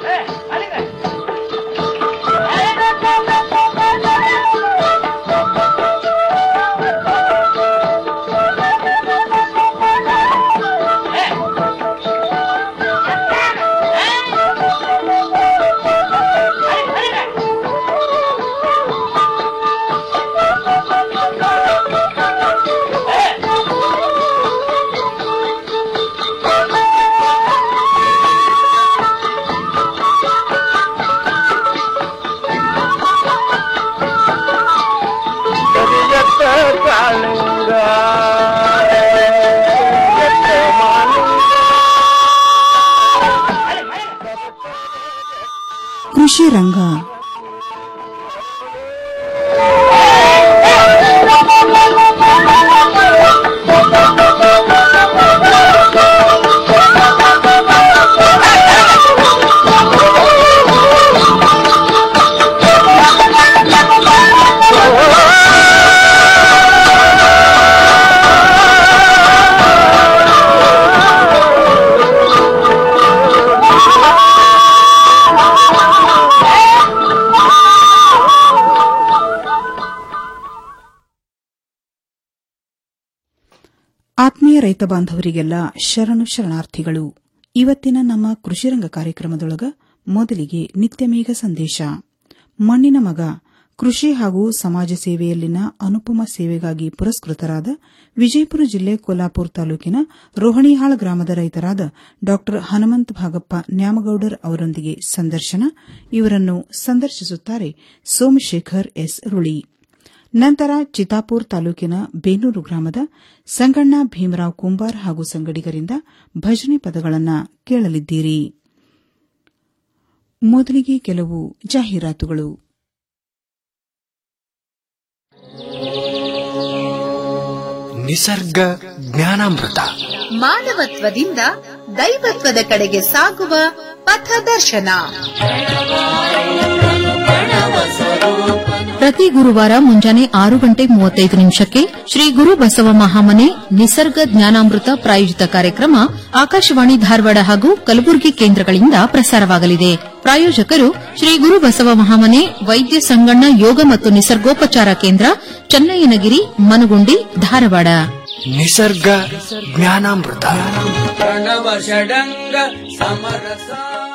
ಕರಿಯತ್ತ ಕಾಳಿಂಗ ಎತ್ತ ಮಾಲಿಂಗ ಕೃಷಿ ರಂಗ ಆತ್ಮೀಯ ರೈತ ಬಾಂಧವರಿಗೆಲ್ಲ ಶರಣು ಶರಣಾರ್ಥಿಗಳು ಇವತ್ತಿನ ನಮ್ಮ ಕೃಷಿರಂಗ ಕಾರ್ಯಕ್ರಮದೊಳಗ ಮೊದಲಿಗೆ ನಿತ್ಯ ಮೇಘ ಸಂದೇಶ ಮಣ್ಣಿನ ಮಗ ಕೃಷಿ ಹಾಗೂ ಸಮಾಜ ಸೇವೆಯಲ್ಲಿನ ಅನುಪಮ ಸೇವೆಗಾಗಿ ಪುರಸ್ಕೃತರಾದ ವಿಜಯಪುರ ಜಿಲ್ಲೆ ಕೊಲ್ಲಾಪುರ ತಾಲೂಕಿನ ರೋಹಣಿಹಾಳ್ ಗ್ರಾಮದ ರೈತರಾದ ಡಾ ಹನುಮಂತ ಭಾಗಪ್ಪ ನ್ಯಾಮಗೌಡರ್ ಅವರೊಂದಿಗೆ ಸಂದರ್ಶನ ಇವರನ್ನು ಸಂದರ್ಶಿಸುತ್ತಾರೆ ಸೋಮಶೇಖರ್ ಎಸ್ ರುಳಿ ನಂತರ ಚಿತಾಪುರ್ ತಾಲೂಕಿನ ಬೇನೂರು ಗ್ರಾಮದ ಸಂಗಣ್ಣ ಭೀಮರಾವ್ ಕುಂಬಾರ್ ಹಾಗೂ ಸಂಗಡಿಗರಿಂದ ಭಜನೆ ಪದಗಳನ್ನು ಕೇಳಲಿದ್ದೀರಿ ಮೊದಲಿಗೆ ಕೆಲವು ಜಾಹೀರಾತುಗಳು ನಿಸರ್ಗ ಜ್ಞಾನಾಮೃತ ಮಾನವತ್ವದಿಂದ ದೈವತ್ವದ ಕಡೆಗೆ ಸಾಗುವ ಪಥದರ್ಶನ ಪ್ರತಿ ಗುರುವಾರ ಮುಂಜಾನೆ ಆರು ಗಂಟೆ ಮೂವತ್ತೈದು ನಿಮಿಷಕ್ಕೆ ಶ್ರೀ ಗುರು ಬಸವ ಮಹಾಮನೆ ನಿಸರ್ಗ ಜ್ಞಾನಾಮೃತ ಪ್ರಾಯೋಜಿತ ಕಾರ್ಯಕ್ರಮ ಆಕಾಶವಾಣಿ ಧಾರವಾಡ ಹಾಗೂ ಕಲಬುರಗಿ ಕೇಂದ್ರಗಳಿಂದ ಪ್ರಸಾರವಾಗಲಿದೆ ಪ್ರಾಯೋಜಕರು ಶ್ರೀ ಗುರು ಬಸವ ಮಹಾಮನೆ ವೈದ್ಯ ಸಂಗಣ್ಣ ಯೋಗ ಮತ್ತು ನಿಸರ್ಗೋಪಚಾರ ಕೇಂದ್ರ ಚನ್ನಯ್ಯನಗಿರಿ ಮನಗುಂಡಿ ಧಾರವಾಡ ನಿಸರ್ಗ ಜ್ಞಾನಾಮೃತ ಪ್ರಣವ ಷಡಂಗ ಸಮರಸ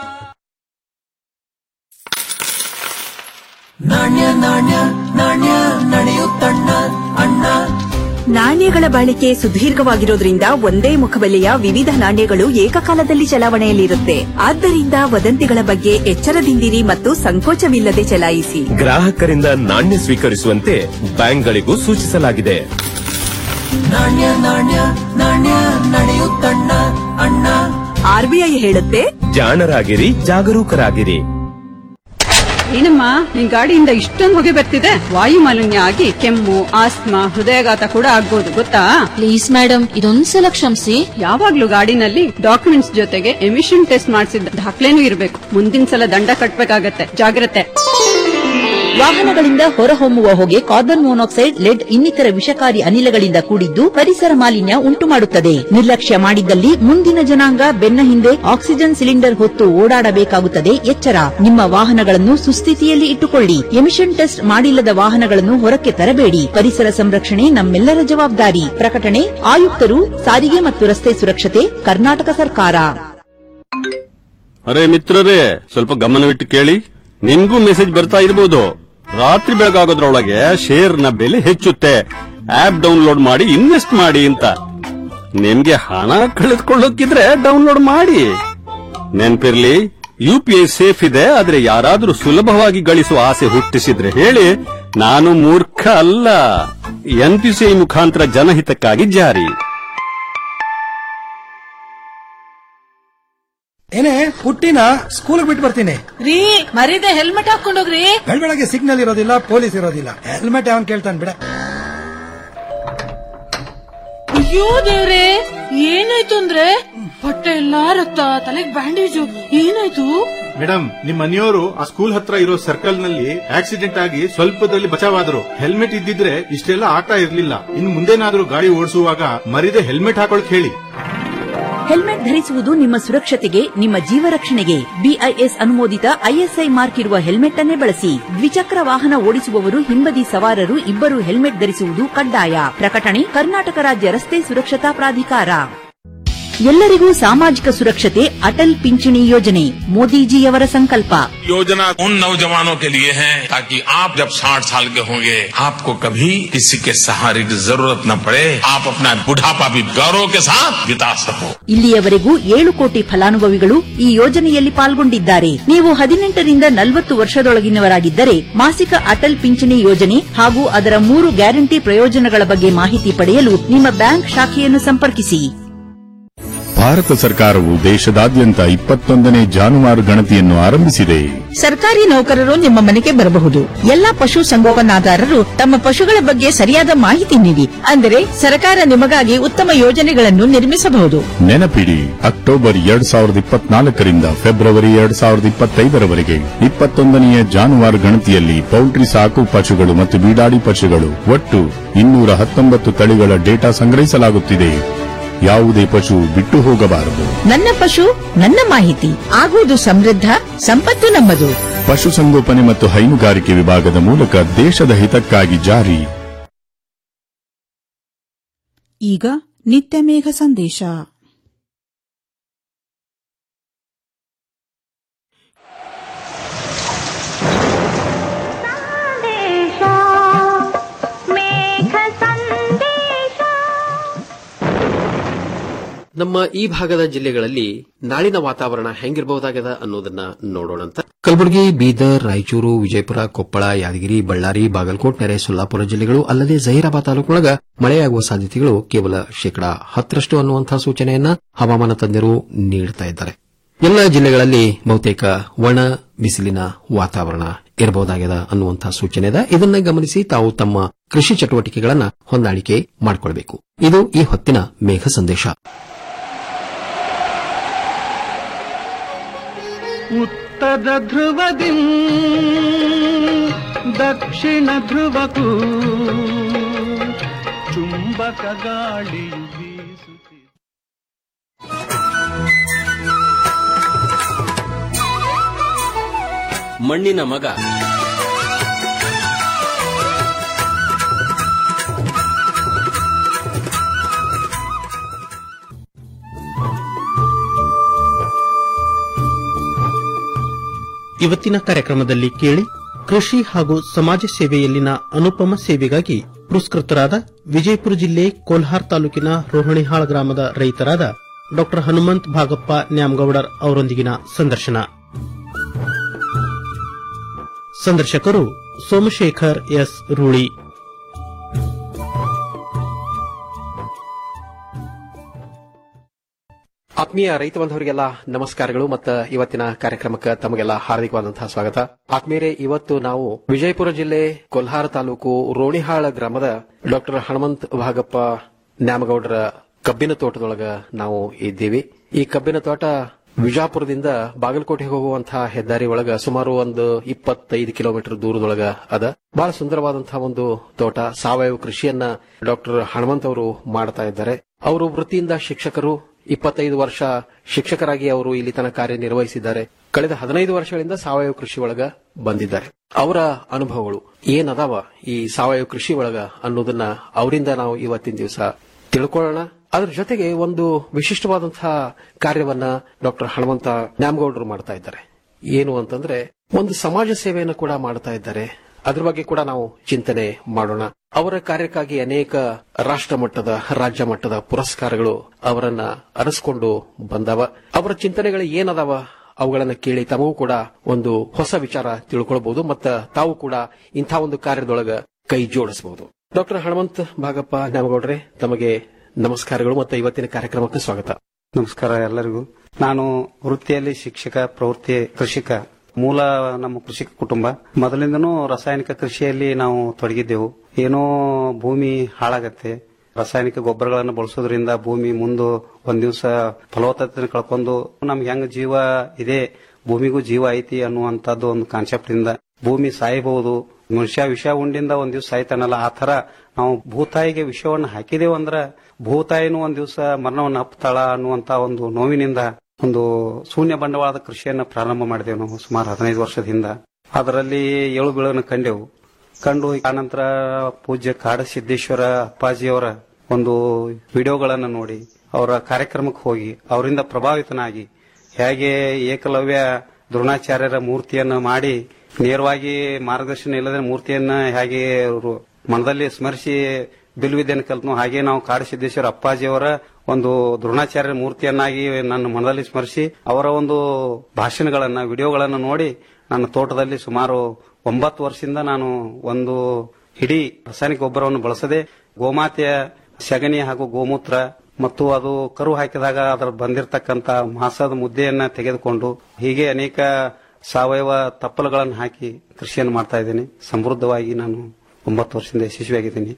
ನಾಣ್ಯ ನಾಣ್ಯ ನಾಣ್ಯ ನಡೆಯುತ್ತಣ್ಣ ಅಣ್ಣ ನಾಣ್ಯಗಳ ಬಾಳಿಕೆ ಸುದೀರ್ಘವಾಗಿರೋದ್ರಿಂದ ಒಂದೇ ಮುಖಬೆಲೆಯ ವಿವಿಧ ನಾಣ್ಯಗಳು ಏಕಕಾಲದಲ್ಲಿ ಚಲಾವಣೆಯಲ್ಲಿರುತ್ತೆ ಆದ್ದರಿಂದ ವದಂತಿಗಳ ಬಗ್ಗೆ ಎಚ್ಚರದಿಂದಿರಿ ಮತ್ತು ಸಂಕೋಚವಿಲ್ಲದೆ ಚಲಾಯಿಸಿ ಗ್ರಾಹಕರಿಂದ ನಾಣ್ಯ ಸ್ವೀಕರಿಸುವಂತೆ ಬ್ಯಾಂಕ್ಗಳಿಗೂ ಸೂಚಿಸಲಾಗಿದೆ ನಾಣ್ಯ ನಾಣ್ಯ ನಾಣ್ಯ ನಡೆಯುತ್ತಣ್ಣ ಅಣ್ಣ ಆರ್ಬಿಐ ಹೇಳುತ್ತೆ ಜಾಣರಾಗಿರಿ ಜಾಗರೂಕರಾಗಿರಿ ಏನಮ್ಮ ನಿನ್ ಗಾಡಿಯಿಂದ ಇಷ್ಟೊಂದು ಹೊಗೆ ಬರ್ತಿದೆ ವಾಯು ಮಾಲಿನ್ಯ ಆಗಿ ಕೆಮ್ಮು ಆಸ್ತಮಾ ಹೃದಯಾಘಾತ ಕೂಡ ಆಗ್ಬೋದು ಗೊತ್ತಾ ಪ್ಲೀಸ್ ಮೇಡಮ್ ಇದೊಂದ್ಸಲ ಕ್ಷಮಿಸಿ ಯಾವಾಗ್ಲೂ ಗಾಡಿನಲ್ಲಿ ಡಾಕ್ಯುಮೆಂಟ್ಸ್ ಜೊತೆಗೆ ಎಮಿಷನ್ ಟೆಸ್ಟ್ ಮಾಡಿಸಿದ ದಾಖಲೆನೂ ಇರಬೇಕು ಮುಂದಿನ ಸಲ ದಂಡ ಕಟ್ಬೇಕಾಗತ್ತೆ ಜಾಗ್ರತೆ ವಾಹನಗಳಿಂದ ಹೊರಹೊಮ್ಮುವ ಹೊಗೆ ಕಾರ್ಬನ್ ಮೊನಾಕ್ಸೈಡ್ ಲೆಡ್ ಇನ್ನಿತರ ವಿಷಕಾರಿ ಅನಿಲಗಳಿಂದ ಕೂಡಿದ್ದು ಪರಿಸರ ಮಾಲಿನ್ಯ ಉಂಟು ಮಾಡುತ್ತದೆ ನಿರ್ಲಕ್ಷ್ಯ ಮಾಡಿದ್ದಲ್ಲಿ ಮುಂದಿನ ಜನಾಂಗ ಬೆನ್ನ ಹಿಂದೆ ಆಕ್ಸಿಜನ್ ಸಿಲಿಂಡರ್ ಹೊತ್ತು ಓಡಾಡಬೇಕಾಗುತ್ತದೆ ಎಚ್ಚರ ನಿಮ್ಮ ವಾಹನಗಳನ್ನು ಸುಸ್ಥಿತಿಯಲ್ಲಿ ಇಟ್ಟುಕೊಳ್ಳಿ ಎಮಿಷನ್ ಟೆಸ್ಟ್ ಮಾಡಿಲ್ಲದ ವಾಹನಗಳನ್ನು ಹೊರಕ್ಕೆ ತರಬೇಡಿ ಪರಿಸರ ಸಂರಕ್ಷಣೆ ನಮ್ಮೆಲ್ಲರ ಜವಾಬ್ದಾರಿ ಪ್ರಕಟಣೆ ಆಯುಕ್ತರು ಸಾರಿಗೆ ಮತ್ತು ರಸ್ತೆ ಸುರಕ್ಷತೆ ಕರ್ನಾಟಕ ಸರ್ಕಾರ ಅರೆ ಮಿತ್ರರೇ ಸ್ವಲ್ಪ ಗಮನವಿಟ್ಟು ಕೇಳಿ ನಿಮ್ಗೂ ಮೆಸೇಜ್ ಬರ್ತಾ ಇರಬಹುದು ರಾತ್ರಿ ಬೆಳಗಾಗೋದ್ರೊಳಗೆ ಶೇರ್ನ ಬೆಲೆ ಹೆಚ್ಚುತ್ತೆ ಆಪ್ ಡೌನ್ಲೋಡ್ ಮಾಡಿ ಇನ್ವೆಸ್ಟ್ ಮಾಡಿ ಅಂತ ನಿಮ್ಗೆ ಹಣ ಕಳೆದುಕೊಳ್ಳೋಕಿದ್ರೆ ಡೌನ್ಲೋಡ್ ಮಾಡಿ ನೆನ್ಪಿರ್ಲಿ ಯುಪಿಐ ಸೇಫ್ ಇದೆ ಆದ್ರೆ ಯಾರಾದ್ರೂ ಸುಲಭವಾಗಿ ಗಳಿಸುವ ಆಸೆ ಹುಟ್ಟಿಸಿದ್ರೆ ಹೇಳಿ ನಾನು ಮೂರ್ಖ ಅಲ್ಲ ಎನ್ಪಿಸಿಐ ಮುಖಾಂತರ ಜನಹಿತಕ್ಕಾಗಿ ಜಾರಿ ಏನೇ ಪುಟ್ಟಿನ ಸ್ಕೂಲ್ ಬಿಟ್ಟು ಬರ್ತೀನಿ ರೀ ಮರೀದೆ ಹೆಲ್ಮೆಟ್ ಹಾಕೊಂಡೋಗ್ರಿ ಬೆಳಗ್ಗೆ ಸಿಗ್ನಲ್ ಇರೋದಿಲ್ಲ ಪೊಲೀಸ್ ಇರೋದಿಲ್ಲ ಹೆಲ್ಮೆಟ್ ಯಾವನ್ ಕೇಳ್ತಾನೆ ಬಿಡ ಅಯ್ಯೋ ದೇವ್ರೆ ಏನಾಯ್ತು ಅಂದ್ರೆ ಹೊಟ್ಟೆ ಎಲ್ಲಾ ರಕ್ತ ತಲೆಗ್ ಬ್ಯಾಂಡೇಜು ಏನಾಯ್ತು ಮೇಡಮ್ ನಿಮ್ ಮನೆಯವರು ಆ ಸ್ಕೂಲ್ ಹತ್ರ ಇರೋ ಸರ್ಕಲ್ ನಲ್ಲಿ ಆಕ್ಸಿಡೆಂಟ್ ಆಗಿ ಸ್ವಲ್ಪದಲ್ಲಿ ಬಚಾವಾದ್ರು ಹೆಲ್ಮೆಟ್ ಇದ್ದಿದ್ರೆ ಇಷ್ಟೆಲ್ಲ ಆಗ್ತಾ ಇರ್ಲಿಲ್ಲ ಇನ್ ಮುಂದೇನಾದ್ರೂ ಗಾಡಿ ಓಡಿಸುವಾಗ ಮರಿದೆ ಹೆಲ್ಮೆಟ್ ಹಾಕೊಳಕ್ ಹೇಳಿ ಹೆಲ್ಮೆಟ್ ಧರಿಸುವುದು ನಿಮ್ಮ ಸುರಕ್ಷತೆಗೆ ನಿಮ್ಮ ಜೀವ ರಕ್ಷಣೆಗೆ ಬಿಐಎಸ್ ಅನುಮೋದಿತ ಐಎಸ್ಐ ಮಾರ್ಕ್ ಇರುವ ಹೆಲ್ಮೆಟ್ ಅನ್ನೇ ಬಳಸಿ ದ್ವಿಚಕ್ರ ವಾಹನ ಓಡಿಸುವವರು ಹಿಂಬದಿ ಸವಾರರು ಇಬ್ಬರು ಹೆಲ್ಮೆಟ್ ಧರಿಸುವುದು ಕಡ್ಡಾಯ ಪ್ರಕಟಣೆ ಕರ್ನಾಟಕ ರಾಜ್ಯ ರಸ್ತೆ ಸುರಕ್ಷತಾ ಪ್ರಾಧಿಕಾರ ಎಲ್ಲರಿಗೂ ಸಾಮಾಜಿಕ ಸುರಕ್ಷತೆ ಅಟಲ್ ಪಿಂಚಣಿ ಯೋಜನೆ ಮೋದಿಜಿಯವರ ಸಂಕಲ್ಪ योजना उन नौजवानों के लिए है ताकि आप जब 60 साल के होंगे आपको कभी किसी के सहारे की जरूरत न पड़े आप अपना बुढ़ापा भी गौरव के साथ बिता सको ಇಲ್ಲಿಯವರೆಗೂ ಏಳು ಕೋಟಿ ಫಲಾನುಭವಿಗಳು ಈ ಯೋಜನೆಯಲ್ಲಿ ಪಾಲ್ಗೊಂಡಿದ್ದಾರೆ ನೀವು ಹದಿನೆಂಟರಿಂದ ನಲವತ್ತು ವರ್ಷದೊಳಗಿನವರಾಗಿದ್ದರೆ ಮಾಸಿಕ ಅಟಲ್ ಪಿಂಚಣಿ ಯೋಜನೆ ಹಾಗೂ ಅದರ ಮೂರು ಗ್ಯಾರಂಟಿ ಪ್ರಯೋಜನಗಳ ಬಗ್ಗೆ ಮಾಹಿತಿ ಪಡೆಯಲು ನಿಮ್ಮ ಬ್ಯಾಂಕ್ ಶಾಖೆಯನ್ನು ಸಂಪರ್ಕಿಸಿ ಭಾರತ ಸರ್ಕಾರವು ದೇಶದಾದ್ಯಂತ ಇಪ್ಪತ್ತೊಂದನೇ ಜಾನುವಾರು ಗಣತಿಯನ್ನು ಆರಂಭಿಸಿದೆ ಸರ್ಕಾರಿ ನೌಕರರು ನಿಮ್ಮ ಮನೆಗೆ ಬರಬಹುದು ಎಲ್ಲಾ ಪಶು ಸಂಗೋಪನಾದಾರರು ತಮ್ಮ ಪಶುಗಳ ಬಗ್ಗೆ ಸರಿಯಾದ ಮಾಹಿತಿ ನೀಡಿ ಅಂದರೆ ಸರ್ಕಾರ ನಿಮಗಾಗಿ ಉತ್ತಮ ಯೋಜನೆಗಳನ್ನು ನಿರ್ಮಿಸಬಹುದು ನೆನಪಿಡಿ ಅಕ್ಟೋಬರ್ ಎರಡ್ ಸಾವಿರದ ಇಪ್ಪತ್ನಾಲ್ಕರಿಂದ ಫೆಬ್ರವರಿ ಎರಡ್ ಸಾವಿರದ ಇಪ್ಪತ್ತೈದರವರೆಗೆ ಇಪ್ಪತ್ತೊಂದನೆಯ ಜಾನುವಾರು ಗಣತಿಯಲ್ಲಿ ಪೌಲ್ಟ್ರಿ ಸಾಕು ಪಶುಗಳು ಮತ್ತು ಬೀಡಾಡಿ ಪಶುಗಳು ಒಟ್ಟು ಇನ್ನೂರ ಹತ್ತೊಂಬತ್ತು ತಳಿಗಳ ಡೇಟಾ ಸಂಗ್ರಹಿಸಲಾಗುತ್ತಿದೆ ಯಾವುದೇ ಪಶು ಬಿಟ್ಟು ಹೋಗಬಾರದು ನನ್ನ ಪಶು ನನ್ನ ಮಾಹಿತಿ ಆಗುವುದು ಸಮೃದ್ಧ ಸಂಪತ್ತು ನಮ್ಮದು ಪಶುಸಂಗೋಪನೆ ಮತ್ತು ಹೈನುಗಾರಿಕೆ ವಿಭಾಗದ ಮೂಲಕ ದೇಶದ ಹಿತಕ್ಕಾಗಿ ಜಾರಿ ಈಗ ನಿತ್ಯ ಮೇಘ ಸಂದೇಶ ನಮ್ಮ ಈ ಭಾಗದ ಜಿಲ್ಲೆಗಳಲ್ಲಿ ನಾಳಿನ ವಾತಾವರಣ ಹೆಂಗಿರಬಹುದಾಗದ ಅನ್ನೋದನ್ನ ನೋಡೋಣಂತ ಕಲಬುರಗಿ ಬೀದರ್ ರಾಯಚೂರು ವಿಜಯಪುರ ಕೊಪ್ಪಳ ಯಾದಗಿರಿ ಬಳ್ಳಾರಿ ಬಾಗಲಕೋಟ್ ನೆರೆ ಸೊಲ್ಲಾಪುರ ಜಿಲ್ಲೆಗಳು ಅಲ್ಲದೆ ಜಹೀರಾಬಾದ್ ತಾಲೂಕೊಳಗ ಮಳೆಯಾಗುವ ಸಾಧ್ಯತೆಗಳು ಕೇವಲ ಶೇಕಡಾ ಹತ್ತರಷ್ಟು ಅನ್ನುವಂತಹ ಸೂಚನೆಯನ್ನ ಹವಾಮಾನ ತಜ್ಞರು ನೀಡುತ್ತಾ ಇದ್ದಾರೆ ಎಲ್ಲ ಜಿಲ್ಲೆಗಳಲ್ಲಿ ಬಹುತೇಕ ಒಣ ಬಿಸಿಲಿನ ವಾತಾವರಣ ಇರಬಹುದಾಗಿದೆ ಅನ್ನುವಂತಹ ಸೂಚನೆ ಇದೆ ಇದನ್ನ ಗಮನಿಸಿ ತಾವು ತಮ್ಮ ಕೃಷಿ ಚಟುವಟಿಕೆಗಳನ್ನ ಹೊಂದಾಣಿಕೆ ಮಾಡಿಕೊಳ್ಬೇಕು ಇದು ಈ ಹೊತ್ತಿನ ಮೇಘ ಸಂದೇಶ ಉತ್ತರ ಧ್ರುವದಿ ದಕ್ಷಿಣ ಧ್ರುವಕ್ಕೂ ಚುಂಬಕ ಗಾಳಿಯು ಬೀಸುತ್ತಿದೆ ಮಣ್ಣಿನ ಮಗ ಇವತ್ತಿನ ಕಾರ್ಯಕ್ರಮದಲ್ಲಿ ಕೇಳಿ ಕೃಷಿ ಹಾಗೂ ಸಮಾಜ ಸೇವೆಯಲ್ಲಿನ ಅನುಪಮ ಸೇವೆಗಾಗಿ ಪುರಸ್ಕೃತರಾದ ವಿಜಯಪುರ ಜಿಲ್ಲೆ ಕೋಲ್ಹಾರ್ ತಾಲೂಕಿನ ರೋಹಿಣಿಹಾಳ ಗ್ರಾಮದ ರೈತರಾದ ಡಾ ಹನುಮಂತ್ ಭಾಗಪ್ಪ ನ್ಯಾಮಗೌಡರ್ ಅವರೊಂದಿಗಿನ ಸಂದರ್ಶನ ಸಂದರ್ಶಕರು ಸೋಮಶೇಖರ್ ಎಸ್ ರೂಳಿ ಆತ್ಮೀಯ ರೈತ ಬಾಂಧವರಿಗೆಲ್ಲ ನಮಸ್ಕಾರಗಳು ಮತ್ತು ಇವತ್ತಿನ ಕಾರ್ಯಕ್ರಮಕ್ಕೆ ತಮಗೆಲ್ಲ ಹಾರ್ದಿಕವಾದಂತಹ ಸ್ವಾಗತ ಆತ್ಮೀಯರೇ ಇವತ್ತು ನಾವು ವಿಜಯಪುರ ಜಿಲ್ಲೆ ಕೊಲ್ಹಾರ ತಾಲೂಕು ರೋಣಿಹಾಳ ಗ್ರಾಮದ ಡಾಕ್ಟರ್ ಹನುಮಂತ್ ಭಾಗಪ್ಪ ನ್ಯಾಮಗೌಡರ ಕಬ್ಬಿನ ತೋಟದೊಳಗ ನಾವು ಇದ್ದೀವಿ ಈ ಕಬ್ಬಿನ ತೋಟ ವಿಜಾಪುರದಿಂದ ಬಾಗಲಕೋಟೆಗೆ ಹೋಗುವಂತಹ ಹೆದ್ದಾರಿ ಒಳಗ ಸುಮಾರು ಒಂದು ಇಪ್ಪತ್ತೈದು ಕಿಲೋಮೀಟರ್ ದೂರದೊಳಗ ಅದ ಬಹಳ ಸುಂದರವಾದಂತಹ ಒಂದು ತೋಟ ಸಾವಯವ ಕೃಷಿಯನ್ನ ಡಾಕ್ಟರ್ ಹನುಮಂತ್ ಅವರು ಮಾಡ್ತಾ ಇದ್ದಾರೆ ಅವರು ವೃತ್ತಿಯಿಂದ ಶಿಕ್ಷಕರು ಇಪ್ಪತ್ತೈದು ವರ್ಷ ಶಿಕ್ಷಕರಾಗಿ ಅವರು ಇಲ್ಲಿ ತನಕ ಕಾರ್ಯನಿರ್ವಹಿಸಿದ್ದಾರೆ ಕಳೆದ ಹದಿನೈದು ವರ್ಷಗಳಿಂದ ಸಾವಯವ ಕೃಷಿ ಒಳಗ ಬಂದಿದ್ದಾರೆ ಅವರ ಅನುಭವಗಳು ಏನದಾವ ಈ ಸಾವಯವ ಕೃಷಿ ಒಳಗ ಅನ್ನೋದನ್ನ ಅವರಿಂದ ನಾವು ಇವತ್ತಿನ ದಿವಸ ತಿಳ್ಕೊಳ್ಳೋಣ ಅದ್ರ ಜೊತೆಗೆ ಒಂದು ವಿಶಿಷ್ಟವಾದಂತಹ ಕಾರ್ಯವನ್ನ ಡಾಕ್ಟರ್ ಹನುಮಂತ ನ್ಯಾಮಗೌಡರು ಮಾಡ್ತಾ ಇದ್ದಾರೆ ಏನು ಅಂತಂದ್ರೆ ಒಂದು ಸಮಾಜ ಸೇವೆಯನ್ನು ಕೂಡ ಮಾಡ್ತಾ ಇದ್ದಾರೆ ಅದ್ರ ಬಗ್ಗೆ ಕೂಡ ನಾವು ಚಿಂತನೆ ಮಾಡೋಣ ಅವರ ಕಾರ್ಯಕ್ಕಾಗಿ ಅನೇಕ ರಾಷ್ಟ್ರ ಮಟ್ಟದ ರಾಜ್ಯ ಮಟ್ಟದ ಪುರಸ್ಕಾರಗಳು ಅವರನ್ನ ಅರಸ್ಕೊಂಡು ಬಂದವ ಅವರ ಚಿಂತನೆಗಳು ಏನದಾವ ಅವುಗಳನ್ನ ಕೇಳಿ ತಮಗೂ ಕೂಡ ಒಂದು ಹೊಸ ವಿಚಾರ ತಿಳ್ಕೊಳ್ಬಹುದು ಮತ್ತ ತಾವು ಕೂಡ ಇಂಥ ಒಂದು ಕಾರ್ಯದೊಳಗ ಕೈ ಜೋಡಿಸಬಹುದು ಡಾಕ್ಟರ್ ಹನುಮಂತ್ ಭಾಗಪ್ಪ ನ್ಯಾಮಗೌಡ್ರೆ ತಮಗೆ ನಮಸ್ಕಾರಗಳು ಮತ್ತು ಇವತ್ತಿನ ಕಾರ್ಯಕ್ರಮಕ್ಕೆ ಸ್ವಾಗತ ನಮಸ್ಕಾರ ಎಲ್ಲರಿಗೂ ನಾನು ವೃತ್ತಿಯಲ್ಲಿ ಶಿಕ್ಷಕ ಪ್ರವೃತ್ತಿ ಕೃಷಿಕ ಮೂಲ ನಮ್ಮ ಕೃಷಿಕ ಕುಟುಂಬ ಮೊದಲಿಂದನೂ ರಾಸಾಯನಿಕ ಕೃಷಿಯಲ್ಲಿ ನಾವು ತೊಡಗಿದ್ದೆವು ಏನೋ ಭೂಮಿ ಹಾಳಾಗತ್ತೆ ರಾಸಾಯನಿಕ ಗೊಬ್ಬರಗಳನ್ನು ಬಳಸೋದ್ರಿಂದ ಭೂಮಿ ಮುಂದೆ ಒಂದ್ ದಿವಸ ಫಲವತ್ತತೆ ಕಳ್ಕೊಂಡು ನಮ್ಗೆ ಹೆಂಗ್ ಜೀವ ಇದೆ ಭೂಮಿಗೂ ಜೀವ ಐತಿ ಅನ್ನುವಂಥದ್ದು ಒಂದು ಕಾನ್ಸೆಪ್ಟ್ ಇಂದ ಭೂಮಿ ಸಾಯಬಹುದು ಮನುಷ್ಯ ವಿಷ ಉಂಡಿಂದ ಒಂದ್ ದಿವ್ಸ ಆಯ್ತಾನಲ್ಲ ಆ ತರ ನಾವು ಭೂತಾಯಿಗೆ ವಿಷವನ್ನು ಹಾಕಿದೇವು ಅಂದ್ರ ಭೂತಾಯಿನೂ ಒಂದ್ ದಿವಸ ಮರಣವನ್ನು ಅಪ್ತಾಳ ಅನ್ನುವಂತ ಒಂದು ನೋವಿನಿಂದ ಒಂದು ಶೂನ್ಯ ಬಂಡವಾಳದ ಕೃಷಿಯನ್ನ ಪ್ರಾರಂಭ ಮಾಡಿದೆವು ನಾವು ಸುಮಾರು ಹದಿನೈದು ವರ್ಷದ ಹಿಂದ ಅದರಲ್ಲಿ ಏಳು ಬೀಳನ್ನು ಕಂಡೆವು ಕಂಡು ಆನಂತರ ಪೂಜ್ಯ ಕಾಡಸಿದ್ದೇಶ್ವರ ಅಪ್ಪಾಜಿಯವರ ಒಂದು ವಿಡಿಯೋಗಳನ್ನು ನೋಡಿ ಅವರ ಕಾರ್ಯಕ್ರಮಕ್ಕೆ ಹೋಗಿ ಅವರಿಂದ ಪ್ರಭಾವಿತನಾಗಿ ಹೇಗೆ ಏಕಲವ್ಯ ದ್ರೋಣಾಚಾರ್ಯರ ಮೂರ್ತಿಯನ್ನು ಮಾಡಿ ನೇರವಾಗಿ ಮಾರ್ಗದರ್ಶನ ಇಲ್ಲದೆ ಮೂರ್ತಿಯನ್ನ ಹೇಗೆ ಅವರು ಮನದಲ್ಲಿ ಸ್ಮರಿಸಿ ಬಿಲ್ವಿದ್ಯೆಯನ್ನು ಕಲ್ತನು ಹಾಗೆ ನಾವು ಕಾಡಸಿದ್ದೇಶ್ವರ ಅಪ್ಪಾಜಿಯವರ ಒಂದು ದ್ರೋಣಾಚಾರ್ಯರ ಮೂರ್ತಿಯನ್ನಾಗಿ ನನ್ನ ಮನದಲ್ಲಿ ಸ್ಮರಿಸಿ ಅವರ ಒಂದು ಭಾಷಣಗಳನ್ನ ವಿಡಿಯೋಗಳನ್ನು ನೋಡಿ ನನ್ನ ತೋಟದಲ್ಲಿ ಸುಮಾರು ಒಂಬತ್ತು ವರ್ಷದಿಂದ ನಾನು ಒಂದು ಇಡೀ ರಾಸಾಯನಿಕ ಗೊಬ್ಬರವನ್ನು ಬಳಸದೆ ಗೋಮಾತೆಯ ಸಗಣಿ ಹಾಗೂ ಗೋಮೂತ್ರ ಮತ್ತು ಅದು ಕರು ಹಾಕಿದಾಗ ಅದರ ಬಂದಿರತಕ್ಕಂತ ಮಾಸದ ಮುದ್ದೆಯನ್ನ ತೆಗೆದುಕೊಂಡು ಹೀಗೆ ಅನೇಕ ಸಾವಯವ ತಪ್ಪಲುಗಳನ್ನು ಹಾಕಿ ಕೃಷಿಯನ್ನು ಮಾಡ್ತಾ ಇದ್ದೀನಿ ಸಮೃದ್ಧವಾಗಿ ನಾನು ಒಂಬತ್ತು ವರ್ಷದಿಂದ ಯಶಸ್ವಿಯಾಗಿದ್ದೀನಿ